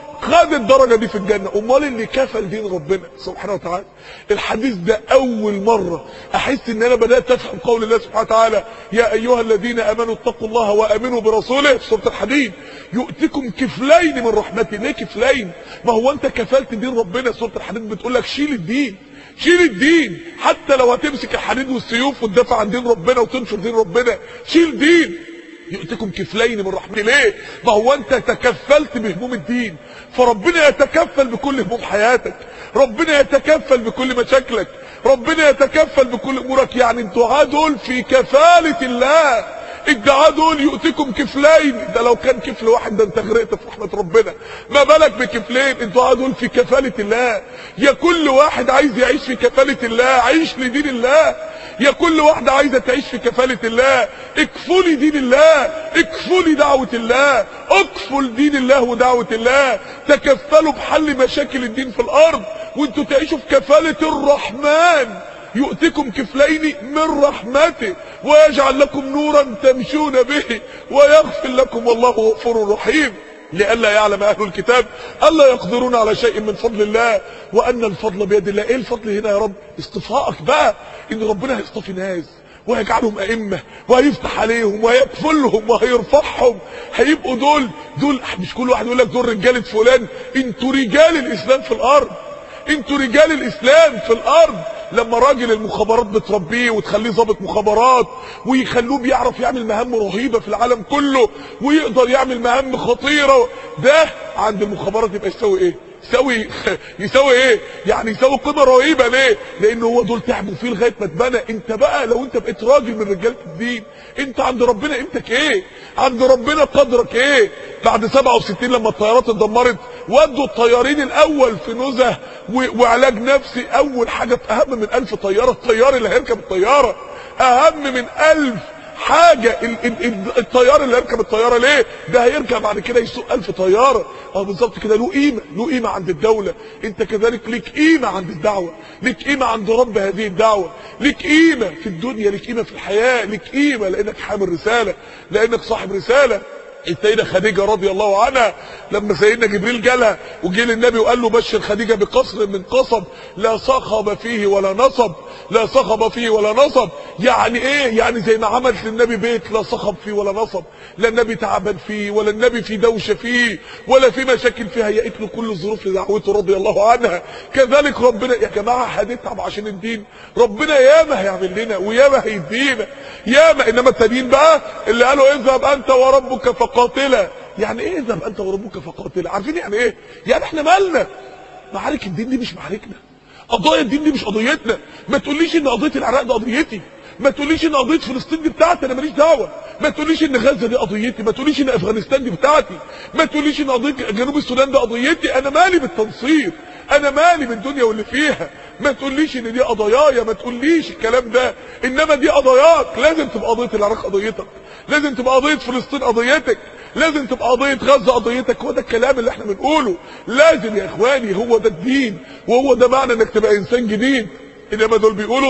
خد الدرجة دي في الجنة امال اللي كفل دين ربنا سبحانه وتعالى الحديث ده اول مرة احس ان انا بدأت افهم قول الله سبحانه وتعالى يا ايها الذين امنوا اتقوا الله وامنوا برسوله في سورة الحديد يؤتكم كفلين من رحمته ليه كفلين ما هو انت كفلت دين ربنا سورة الحديد بتقول لك شيل الدين شيل الدين حتى لو هتمسك الحديد والسيوف وتدافع عن دين ربنا وتنشر دين ربنا شيل دين يؤتكم كفلين من رحمته ليه ما هو انت تكفلت بهموم الدين فربنا يتكفل بكل هموم حياتك ربنا يتكفل بكل مشاكلك ربنا يتكفل بكل امورك يعني الدعاء دول في كفالة الله الدعاء دول يؤتكم كفلين ده لو كان كفل واحد ده انت غرقت في رحمة ربنا ما بالك بكفلين الدعاء دول في كفالة الله يا كل واحد عايز يعيش في كفالة الله عيش لدين الله يا كل واحدة عايزة تعيش في كفالة الله اكفلي دين الله اكفلي دعوة الله اكفل دين الله ودعوة الله تكفلوا بحل مشاكل الدين في الارض وانتوا تعيشوا في كفالة الرحمن يؤتكم كفلين من رحمته ويجعل لكم نورا تمشون به ويغفر لكم والله غفور رحيم لئلا يعلم اهل الكتاب الا يقدرون على شيء من فضل الله وان الفضل بيد الله ايه الفضل هنا يا رب اصطفائك بقى ان ربنا هيصطفي ناس وهيجعلهم ائمه وهيفتح عليهم وهيكفلهم وهيرفعهم هيبقوا دول دول مش كل واحد يقول لك دول رجاله فلان انتوا رجال الاسلام في الارض انتوا رجال الاسلام في الارض لما راجل المخابرات بتربيه وتخليه ضابط مخابرات ويخلوه بيعرف يعمل مهام رهيبه في العالم كله ويقدر يعمل مهام خطيره ده عند المخابرات يبقى يساوي ايه يساوي يساوي ايه يعني يساوي قيمه رهيبه ليه لان هو دول تعبوا فيه لغايه ما اتبنى انت بقى لو انت بقيت راجل من رجاله الدين انت عند ربنا قيمتك ايه عند ربنا قدرك ايه بعد 67 لما الطيارات اتدمرت ودوا الطيارين الاول في نزهه وعلاج نفسي اول حاجه اهم من 1000 طياره الطيار اللي هيركب الطياره اهم من 1000 حاجة ال ال ال الطيار اللي هيركب الطيارة ليه ده هيركب بعد كده يسوق ألف طيارة اه بالظبط كده له قيمة له قيمة عند الدولة انت كذلك ليك قيمة عند الدعوة ليك قيمة عند رب هذه الدعوة ليك قيمة في الدنيا ليك قيمة في الحياة ليك قيمة لانك حامل رسالة لانك صاحب رسالة السيدة خديجة رضي الله عنها لما سيدنا جبريل جالها وجه للنبي وقال له بشر خديجة بقصر من قصب لا صخب فيه ولا نصب لا صخب فيه ولا نصب يعني ايه يعني زي ما عملت للنبي بيت لا صخب فيه ولا نصب لا النبي تعبان فيه ولا النبي في دوشة فيه ولا في مشاكل فيها هيئت له كل الظروف لدعوته رضي الله عنها كذلك ربنا يا جماعة هنتعب عشان الدين ربنا ياما هيعمل لنا وياما هيدينا ياما انما التانيين بقى اللي قالوا اذهب انت وربك فقاتلا يعني ايه اذهب انت وربك فقاتلا عارفين يعني ايه يعني احنا مالنا معارك الدين دي مش معاركنا قضايا الدين دي مش قضيتنا ما تقوليش ان قضيه العراق دي قضيتي ما تقوليش ان قضيه فلسطين دي بتاعتي انا ماليش دعوه ما تقوليش ان غزه دي قضيتي ما تقوليش ان افغانستان دي بتاعتي ما تقوليش ان قضيه جنوب السودان دي قضيتي انا مالي بالتنصير انا مالي بالدنيا واللي فيها ما تقوليش ان دي قضايايا ما تقوليش الكلام ده انما دي قضاياك لازم تبقى قضيه العراق قضيتك لازم تبقى قضيه فلسطين قضيتك لازم تبقى قضيه غزه قضيتك هو ده الكلام اللي احنا بنقوله لازم يا اخواني هو ده الدين وهو ده معنى انك تبقى انسان جديد انما دول بيقولوا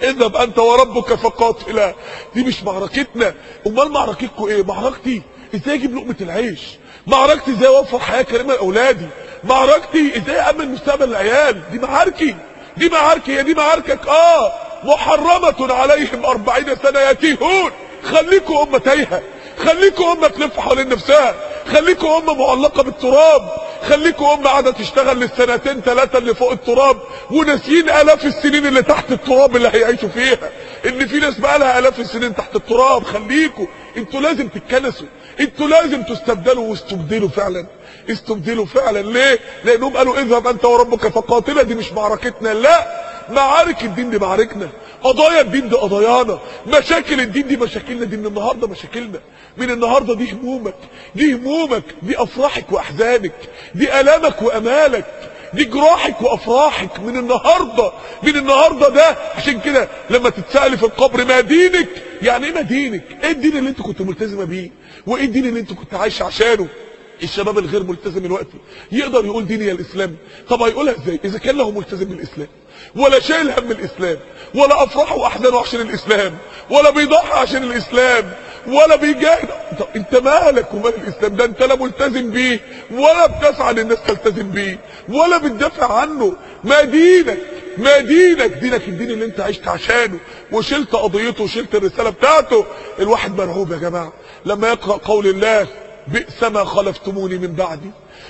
اذهب انت وربك فقاتلا دي مش معركتنا امال معركتكم ايه معركتي ازاي اجيب لقمه العيش معركتي ازاي اوفر حياه كريمه لاولادي معركتي ازاي امن مستقبل العيال دي معاركي دي معاركي هي دي معاركك اه محرمة عليهم أربعين سنة يتيهون خليكوا أمة تايهة خليكوا أمة تلف حوالين نفسها خليكوا أمة معلقة بالتراب خليكوا أمة قاعدة تشتغل للسنتين ثلاثة اللي فوق التراب وناسيين آلاف السنين اللي تحت التراب اللي هيعيشوا فيها إن في ناس بقى لها آلاف السنين تحت التراب خليكوا انتوا لازم تتكنسوا انتوا لازم تستبدلوا واستبدلوا فعلا استبدلوا فعلا ليه لانهم قالوا اذهب انت وربك فقاتلا دي مش معركتنا لا معارك الدين دي معاركنا قضايا الدين دي قضايانا مشاكل الدين دي مشاكلنا دي من النهارده مشاكلنا من النهارده دي همومك دي همومك دي افراحك واحزانك دي الامك وامالك دي جراحك وافراحك من النهارده من النهارده ده عشان كده لما تتسالي في القبر ما دينك يعني ايه ما دينك ايه الدين اللي انت كنت ملتزمه بيه وايه الدين اللي انت كنت عايش عشانه الشباب الغير ملتزم دلوقتي يقدر يقول ديني الاسلام طب هيقولها ازاي اذا كان له ملتزم بالاسلام ولا شايل هم الاسلام ولا افراحه واحزانه عشان الاسلام ولا بيضحي عشان الاسلام ولا بيجاهد طب انت مالك ومال الاسلام ده انت لا ملتزم بيه ولا بتسعى ان الناس تلتزم بيه ولا بتدافع عنه ما دينك ما دينك دينك الدين اللي انت عشت عشانه وشلت قضيته وشلت الرساله بتاعته الواحد مرعوب يا جماعه لما يقرا قول الله بئس ما خلفتموني من بعدي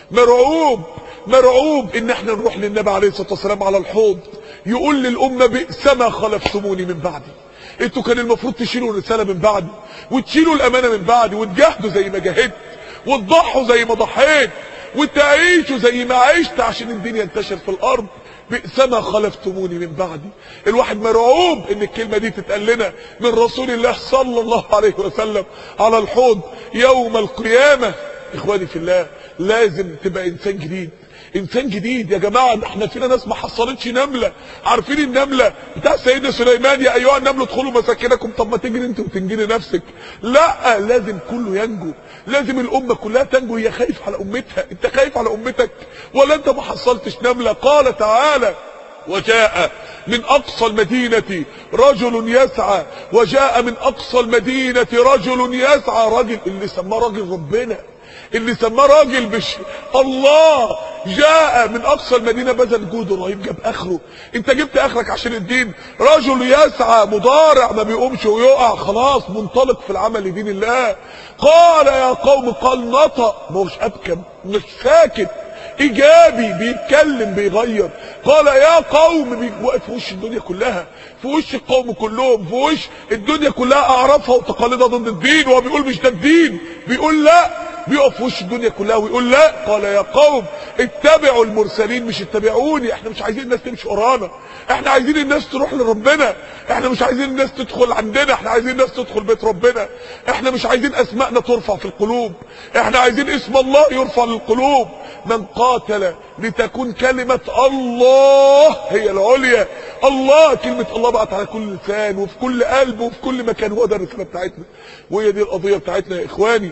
مرعوب مرعوب ان احنا نروح للنبي عليه الصلاه والسلام على الحوض يقول للامه بئس ما خلفتموني من بعدي انتوا كان المفروض تشيلوا الرساله من بعدي وتشيلوا الامانه من بعدي وتجاهدوا زي ما جاهدت وتضحوا زي ما ضحيت وتعيشوا زي ما عشت عشان الدين ينتشر في الارض بئس ما خلفتموني من بعدي الواحد مرعوب ان الكلمه دي تتقال لنا من رسول الله صلى الله عليه وسلم على الحوض يوم القيامه اخواني في الله لازم تبقى انسان جديد انسان جديد يا جماعه احنا فينا ناس ما حصلتش نمله عارفين النمله بتاع سيدنا سليمان يا ايها النمل ادخلوا مساكنكم طب ما تجري انت وتنجلي نفسك لا لازم كله ينجو لازم الامه كلها تنجو هي خايف على امتها انت خايف على امتك ولا انت ما حصلتش نمله قال تعالى وجاء من اقصى المدينة رجل يسعى وجاء من اقصى المدينة رجل يسعى راجل اللي سماه راجل ربنا اللي سماه راجل مش الله جاء من اقصى المدينه بذل جهد رهيب جاب اخره انت جبت اخرك عشان الدين رجل يسعى مضارع ما بيقومش ويقع خلاص منطلق في العمل لدين الله قال يا قوم قال نطق مش ابكم مش ساكت ايجابي بيتكلم بيغير قال يا قوم واقف في وش الدنيا كلها في وش القوم كلهم في وش الدنيا كلها اعرافها وتقاليدها ضد الدين وهو بيقول مش ده الدين بيقول لا بيقف في وش الدنيا كلها ويقول لا قال يا قوم اتبعوا المرسلين مش اتبعوني احنا مش عايزين الناس تمشي ورانا احنا عايزين الناس تروح لربنا احنا مش عايزين الناس تدخل عندنا احنا عايزين الناس تدخل بيت ربنا احنا مش عايزين اسماءنا ترفع في القلوب احنا عايزين اسم الله يرفع للقلوب من قاتل لتكون كلمة الله هي العليا الله كلمة الله بقت على كل لسان وفي كل قلب وفي كل مكان هو ده الرسالة بتاعتنا وهي دي القضية بتاعتنا يا اخواني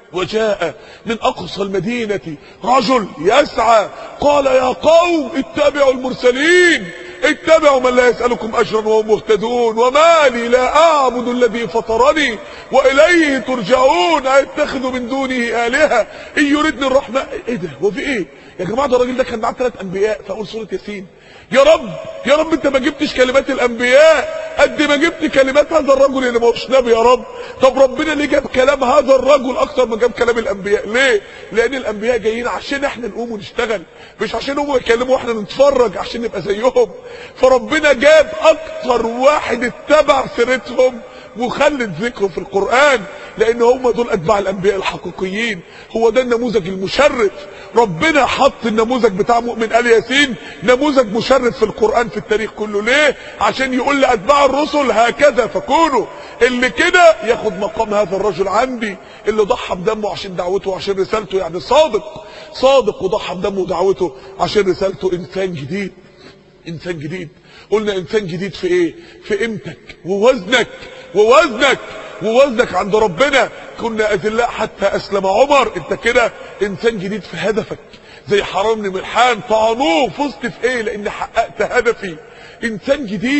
وجاء من اقصى المدينة رجل يسعى قال يا قوم اتبعوا المرسلين اتبعوا من لا يسألكم اجرا وهم مهتدون وما لي لا اعبد الذي فطرني واليه ترجعون اتخذ من دونه الهة ان يردني الرحمن ايه ده هو في ايه يا جماعة ده الراجل ده كان معاه ثلاث انبياء في اول سورة ياسين يا رب يا رب انت ما جبتش كلمات الانبياء قد ما جبت كلمات هذا الرجل اللي ما هوش نبي يا رب طب ربنا ليه جاب كلام هذا الرجل اكتر ما جاب كلام الانبياء ليه لان الانبياء جايين عشان احنا نقوم ونشتغل مش عشان هم يتكلموا واحنا نتفرج عشان نبقى زيهم فربنا جاب اكتر واحد اتبع سيرتهم وخلت ذكره في القرآن لان هم دول اتباع الانبياء الحقيقيين هو ده النموذج المشرف ربنا حط النموذج بتاع مؤمن ال ياسين نموذج مشرف في القرآن في التاريخ كله ليه عشان يقول لاتباع الرسل هكذا فكونوا اللي كده ياخد مقام هذا الرجل عندي اللي ضحى بدمه عشان دعوته وعشان رسالته يعني صادق صادق وضحى بدمه ودعوته عشان رسالته انسان جديد انسان جديد قلنا انسان جديد في ايه في قيمتك ووزنك ووزنك ووزنك عند ربنا كنا اذلاء حتى اسلم عمر انت كده انسان جديد في هدفك زي حرام بن ملحان طعنوه فزت في ايه لان حققت هدفي انسان جديد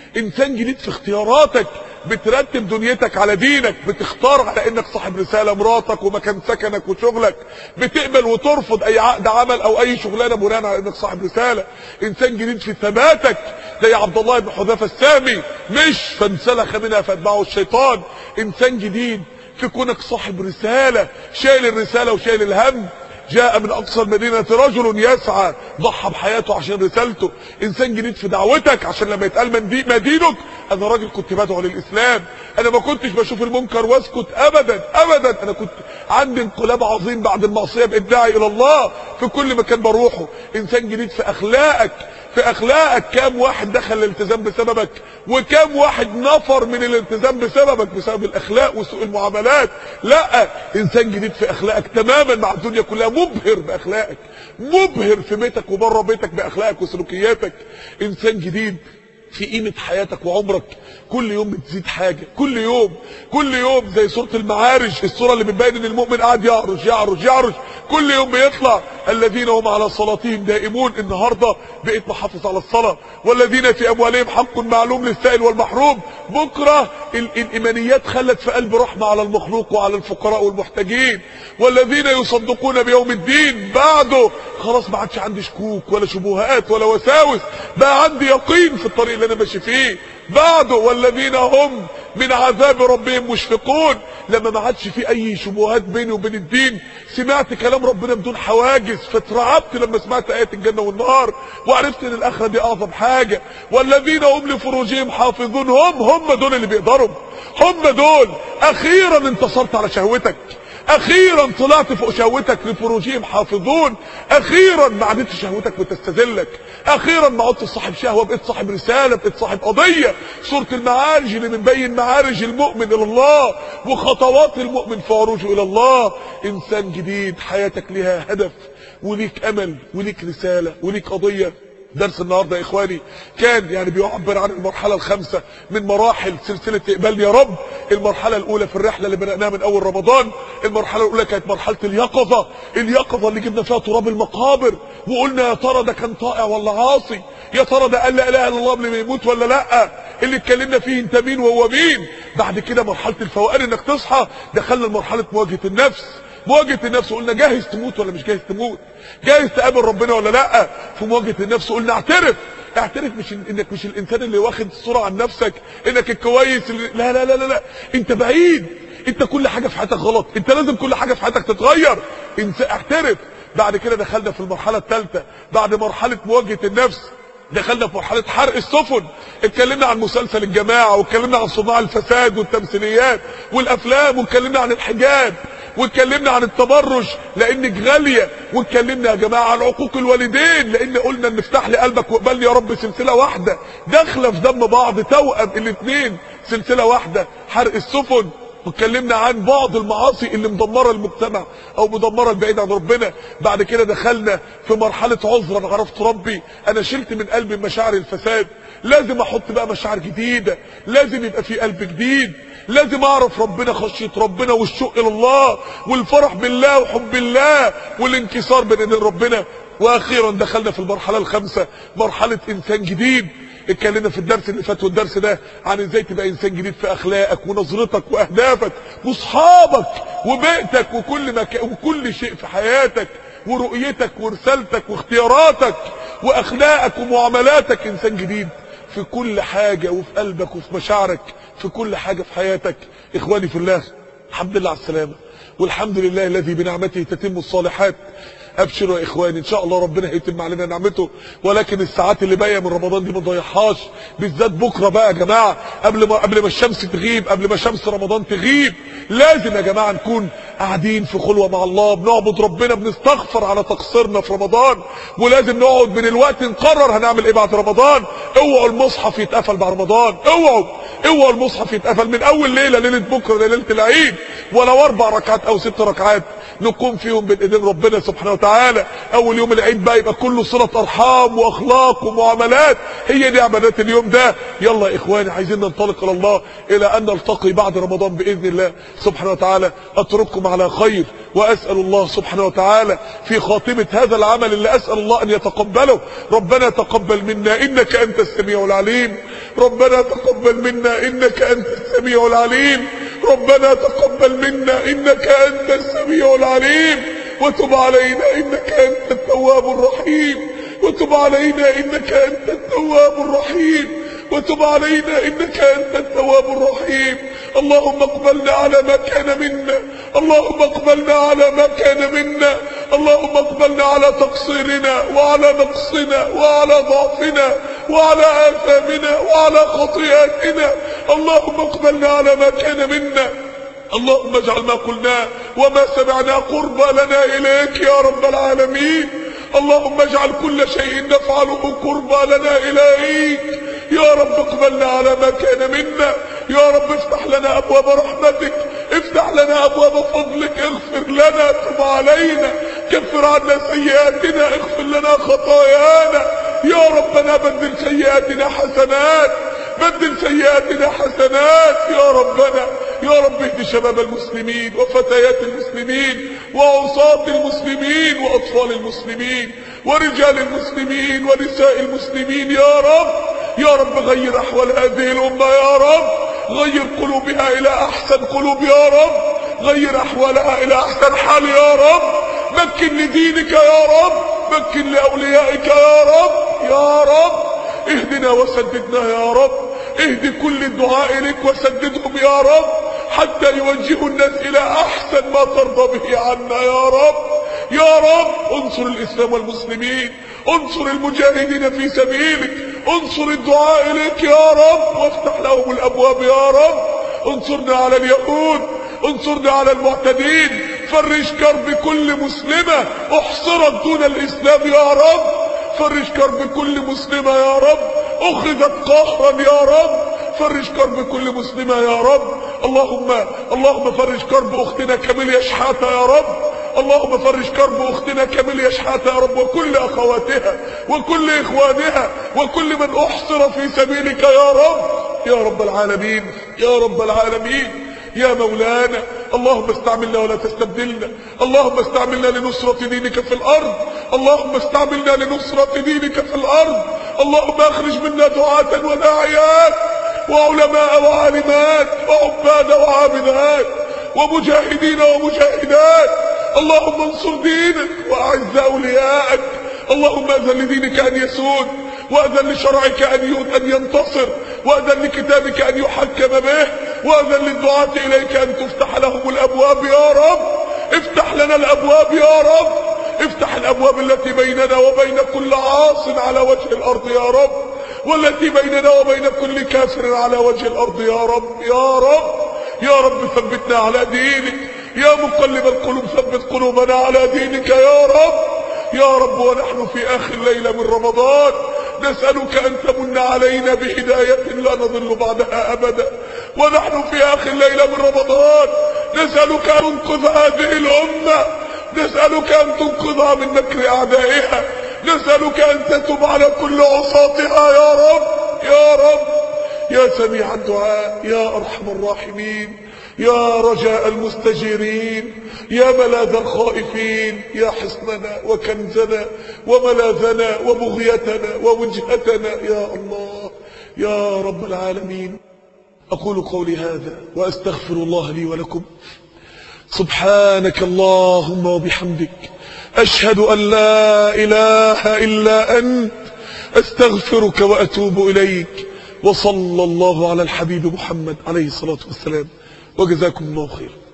انسان جديد في اختياراتك بترتب دنيتك على دينك بتختار على انك صاحب رسالة مراتك ومكان سكنك وشغلك بتقبل وترفض اي عقد عمل او اي شغلانة بناء على انك صاحب رسالة انسان جديد في ثباتك زي عبد الله بن حذافة السامي مش فانسلخ منها فاتبعه الشيطان انسان جديد في كونك صاحب رسالة شايل الرسالة وشايل الهم جاء من اقصى المدينة رجل يسعى ضحى بحياته عشان رسالته انسان جديد في دعوتك عشان لما يتقال من دي مدينك انا راجل كنت بدعو للاسلام انا ما كنتش بشوف المنكر واسكت ابدا ابدا انا كنت عندي انقلاب عظيم بعد المعصية بادعي الى الله في كل مكان بروحه انسان جديد في اخلاقك في اخلاقك كام واحد دخل الالتزام بسببك وكام واحد نفر من الالتزام بسببك بسبب الاخلاق وسوء المعاملات لا انسان جديد في اخلاقك تماما مع الدنيا كلها مبهر باخلاقك مبهر في بيتك وبره بيتك باخلاقك وسلوكياتك انسان جديد في قيمة حياتك وعمرك كل يوم بتزيد حاجة كل يوم كل يوم زي سورة المعارج السورة اللي بتبين ان المؤمن قاعد يعرج يعرج يعرج كل يوم بيطلع الذين هم على صلاتهم دائمون النهاردة بقيت محافظ على الصلاة والذين في اموالهم حق معلوم للسائل والمحروم بكرة ال الايمانيات خلت في قلب رحمة على المخلوق وعلى الفقراء والمحتاجين والذين يصدقون بيوم الدين بعده خلاص ما عادش عندي شكوك ولا شبهات ولا وساوس بقى عندي يقين في الطريق اللي انا ماشي فيه بعده والذين هم من عذاب ربهم مشفقون لما ما عادش في اي شبهات بيني وبين الدين سمعت كلام ربنا بدون حواجز فاترعبت لما سمعت ايات الجنه والنار وعرفت ان الاخره دي اعظم حاجه والذين هم لفروجهم حافظون هم هم دول اللي بيقدروا هم دول اخيرا انتصرت على شهوتك اخيرا طلعت فوق شهوتك لفروجهم حافظون اخيرا ما عادتش شهوتك بتستذلك اخيرا ما عدتش صاحب شهوه بقيت صاحب رساله بقيت صاحب قضيه سوره المعارج اللي بتبين معارج المؤمن الى الله وخطوات المؤمن في عروجه الى الله انسان جديد حياتك لها هدف وليك امل وليك رساله وليك قضيه درس النهارده يا اخواني كان يعني بيعبر عن المرحله الخامسه من مراحل سلسله اقبال يا رب المرحله الاولى في الرحله اللي بداناها من اول رمضان المرحله الاولى كانت مرحله اليقظه اليقظه اللي جبنا فيها تراب المقابر وقلنا يا ترى ده كان طائع ولا عاصي يا ترى ده قال لا اله الا الله قبل ما يموت ولا لا اللي اتكلمنا فيه انت مين وهو مين بعد كده مرحله الفوقان انك تصحى دخلنا لمرحله مواجهه النفس مواجهه النفس قلنا جاهز تموت ولا مش جاهز تموت جاهز تقابل ربنا ولا لا في مواجهه النفس قلنا اعترف اعترف مش انك مش الانسان اللي واخد صوره عن نفسك انك الكويس اللي لا لا لا لا, لا. انت بعيد انت كل حاجه في حياتك غلط انت لازم كل حاجه في حياتك تتغير انت اعترف بعد كده دخلنا في المرحله الثالثه بعد مرحله مواجهه النفس دخلنا في مرحله حرق السفن اتكلمنا عن مسلسل الجماعه واتكلمنا عن صناع الفساد والتمثيليات والافلام واتكلمنا عن الحجاب واتكلمنا عن التبرج لانك غاليه واتكلمنا يا جماعه عن عقوق الوالدين لان قلنا ان افتح لي قلبك واقبلني يا رب سلسله واحده داخله في دم بعض توأم الاثنين سلسله واحده حرق السفن واتكلمنا عن بعض المعاصي اللي مدمره المجتمع او مدمره البعيد عن ربنا بعد كده دخلنا في مرحله عذرا عرفت ربي انا شلت من قلبي مشاعر الفساد لازم احط بقى مشاعر جديده لازم يبقى في قلب جديد لازم اعرف ربنا خشيه ربنا والشوق الى الله والفرح بالله وحب الله والانكسار بين ايدين ربنا واخيرا دخلنا في المرحله الخامسه مرحله انسان جديد اتكلمنا في الدرس اللي فات والدرس ده عن ازاي تبقى انسان جديد في اخلاقك ونظرتك واهدافك واصحابك وبيئتك وكل مكان وكل شيء في حياتك ورؤيتك ورسالتك واختياراتك واخلاقك ومعاملاتك انسان جديد في كل حاجة وفي قلبك وفي مشاعرك في كل حاجة في حياتك اخواني في الله الحمد لله على السلامة والحمد لله الذي بنعمته تتم الصالحات ابشروا يا اخواني ان شاء الله ربنا هيتم علينا نعمته ولكن الساعات اللي باقيه من رمضان دي ما نضيعهاش بالذات بكره بقى يا جماعه قبل ما قبل ما الشمس تغيب قبل ما شمس رمضان تغيب لازم يا جماعه نكون قاعدين في خلوه مع الله بنعبد ربنا بنستغفر على تقصيرنا في رمضان ولازم نقعد من الوقت نقرر هنعمل ايه بعد رمضان اوعوا المصحف يتقفل بعد رمضان اوعوا اوعوا المصحف يتقفل من اول ليله ليله بكره ليله العيد ولو اربع ركعات او ست ركعات نقوم فيهم بين ايدين ربنا سبحانه وتعالى اول يوم العيد بقى يبقى كله صله ارحام واخلاق ومعاملات هي دي عبادات اليوم ده يلا يا اخواني عايزين ننطلق الى الله الى ان نلتقي بعد رمضان باذن الله سبحانه وتعالى اترككم على خير واسال الله سبحانه وتعالى في خاتمه هذا العمل اللي اسال الله ان يتقبله ربنا تقبل منا انك انت السميع العليم ربنا تقبل منا إنك أنت السميع العليم ربنا تقبل منا إنك أنت السميع العليم وتب علينا إنك أنت التواب الرحيم وتب علينا إنك أنت التواب الرحيم وتب علينا إنك أنت التواب الرحيم اللهم اقبلنا على ما كان منا اللهم اقبلنا على ما كان منا اللهم اقبلنا على تقصيرنا وعلى نقصنا وعلى ضعفنا وعلى آثامنا وعلى خطيئاتنا اللهم اقبلنا على ما كان منا اللهم اجعل ما قلناه وما سمعنا قربى لنا إليك يا رب العالمين اللهم اجعل كل شيء نفعله قربى لنا إليك يا رب اقبلنا على ما كان منا يا رب افتح لنا أبواب رحمتك افتح لنا أبواب فضلك اغفر لنا تب علينا كفر عنا سيئاتنا اغفر لنا خطايانا يا ربنا بدل سيئاتنا حسنات بدل سيئاتنا حسنات يا ربنا يا رب اهد شباب المسلمين وفتيات المسلمين وعصاة المسلمين وأطفال المسلمين ورجال المسلمين ونساء المسلمين يا رب يا رب غير أحوال هذه الأمة يا رب غير قلوبها إلى أحسن قلوب يا رب غير أحوالها إلى أحسن حال يا رب مكن لدينك يا رب مكن لأوليائك يا رب يا رب اهدنا وسددنا يا رب اهد كل الدعاء لك وسددهم يا رب حتى يوجهوا الناس الى احسن ما ترضى به عنا يا رب يا رب انصر الاسلام والمسلمين انصر المجاهدين في سبيلك انصر الدعاء لك يا رب وافتح لهم الابواب يا رب انصرنا على اليهود انصرنا على المعتدين فرج كرب كل مسلمة احصرت دون الاسلام يا رب فرج كرب كل مسلمة يا رب اخذت قهرا يا رب فرج كرب كل مسلمة يا رب اللهم اللهم فرج كرب اختنا كاميليا يشحاتة يا رب اللهم فرج كرب اختنا كاميليا يشحاتة يا رب وكل اخواتها وكل اخوانها وكل من احصر في سبيلك يا رب يا رب العالمين يا رب العالمين يا مولانا اللهم استعملنا ولا تستبدلنا اللهم استعملنا لنصرة دينك في الأرض اللهم استعملنا لنصرة دينك في الأرض اللهم اخرج منا دعاة وداعيات وعلماء وعالمات وعباد وعابدات ومجاهدين ومجاهدات اللهم انصر دينك واعز اولياءك اللهم اذن لدينك ان يسود واذن لشرعك ان ان ينتصر واذن لكتابك ان يحكم به واذن للدعاة اليك ان تفتح لهم الابواب يا رب افتح لنا الابواب يا رب افتح الابواب التي بيننا وبين كل عاص على وجه الارض يا رب والتي بيننا وبين كل كافر على وجه الارض يا رب يا رب يا رب ثبتنا على دينك يا مقلب القلوب ثبت قلوبنا على دينك يا رب يا رب ونحن في اخر ليلة من رمضان نسألك ان تمن علينا بهداية لا نضل بعدها ابدا ونحن في اخر ليلة من رمضان نسألك ان تنقذ هذه الامة نسألك ان تنقذها من مكر اعدائها نسألك ان تتب على كل عصاتها يا رب يا رب يا سميع الدعاء يا ارحم الراحمين يا رجاء المستجيرين يا ملاذ الخائفين يا حصننا وكنزنا وملاذنا وبغيتنا ووجهتنا يا الله يا رب العالمين أقول قولي هذا وأستغفر الله لي ولكم سبحانك اللهم وبحمدك أشهد أن لا إله إلا أنت أستغفرك وأتوب إليك وصلى الله على الحبيب محمد عليه الصلاة والسلام وجزاكم الله خيرا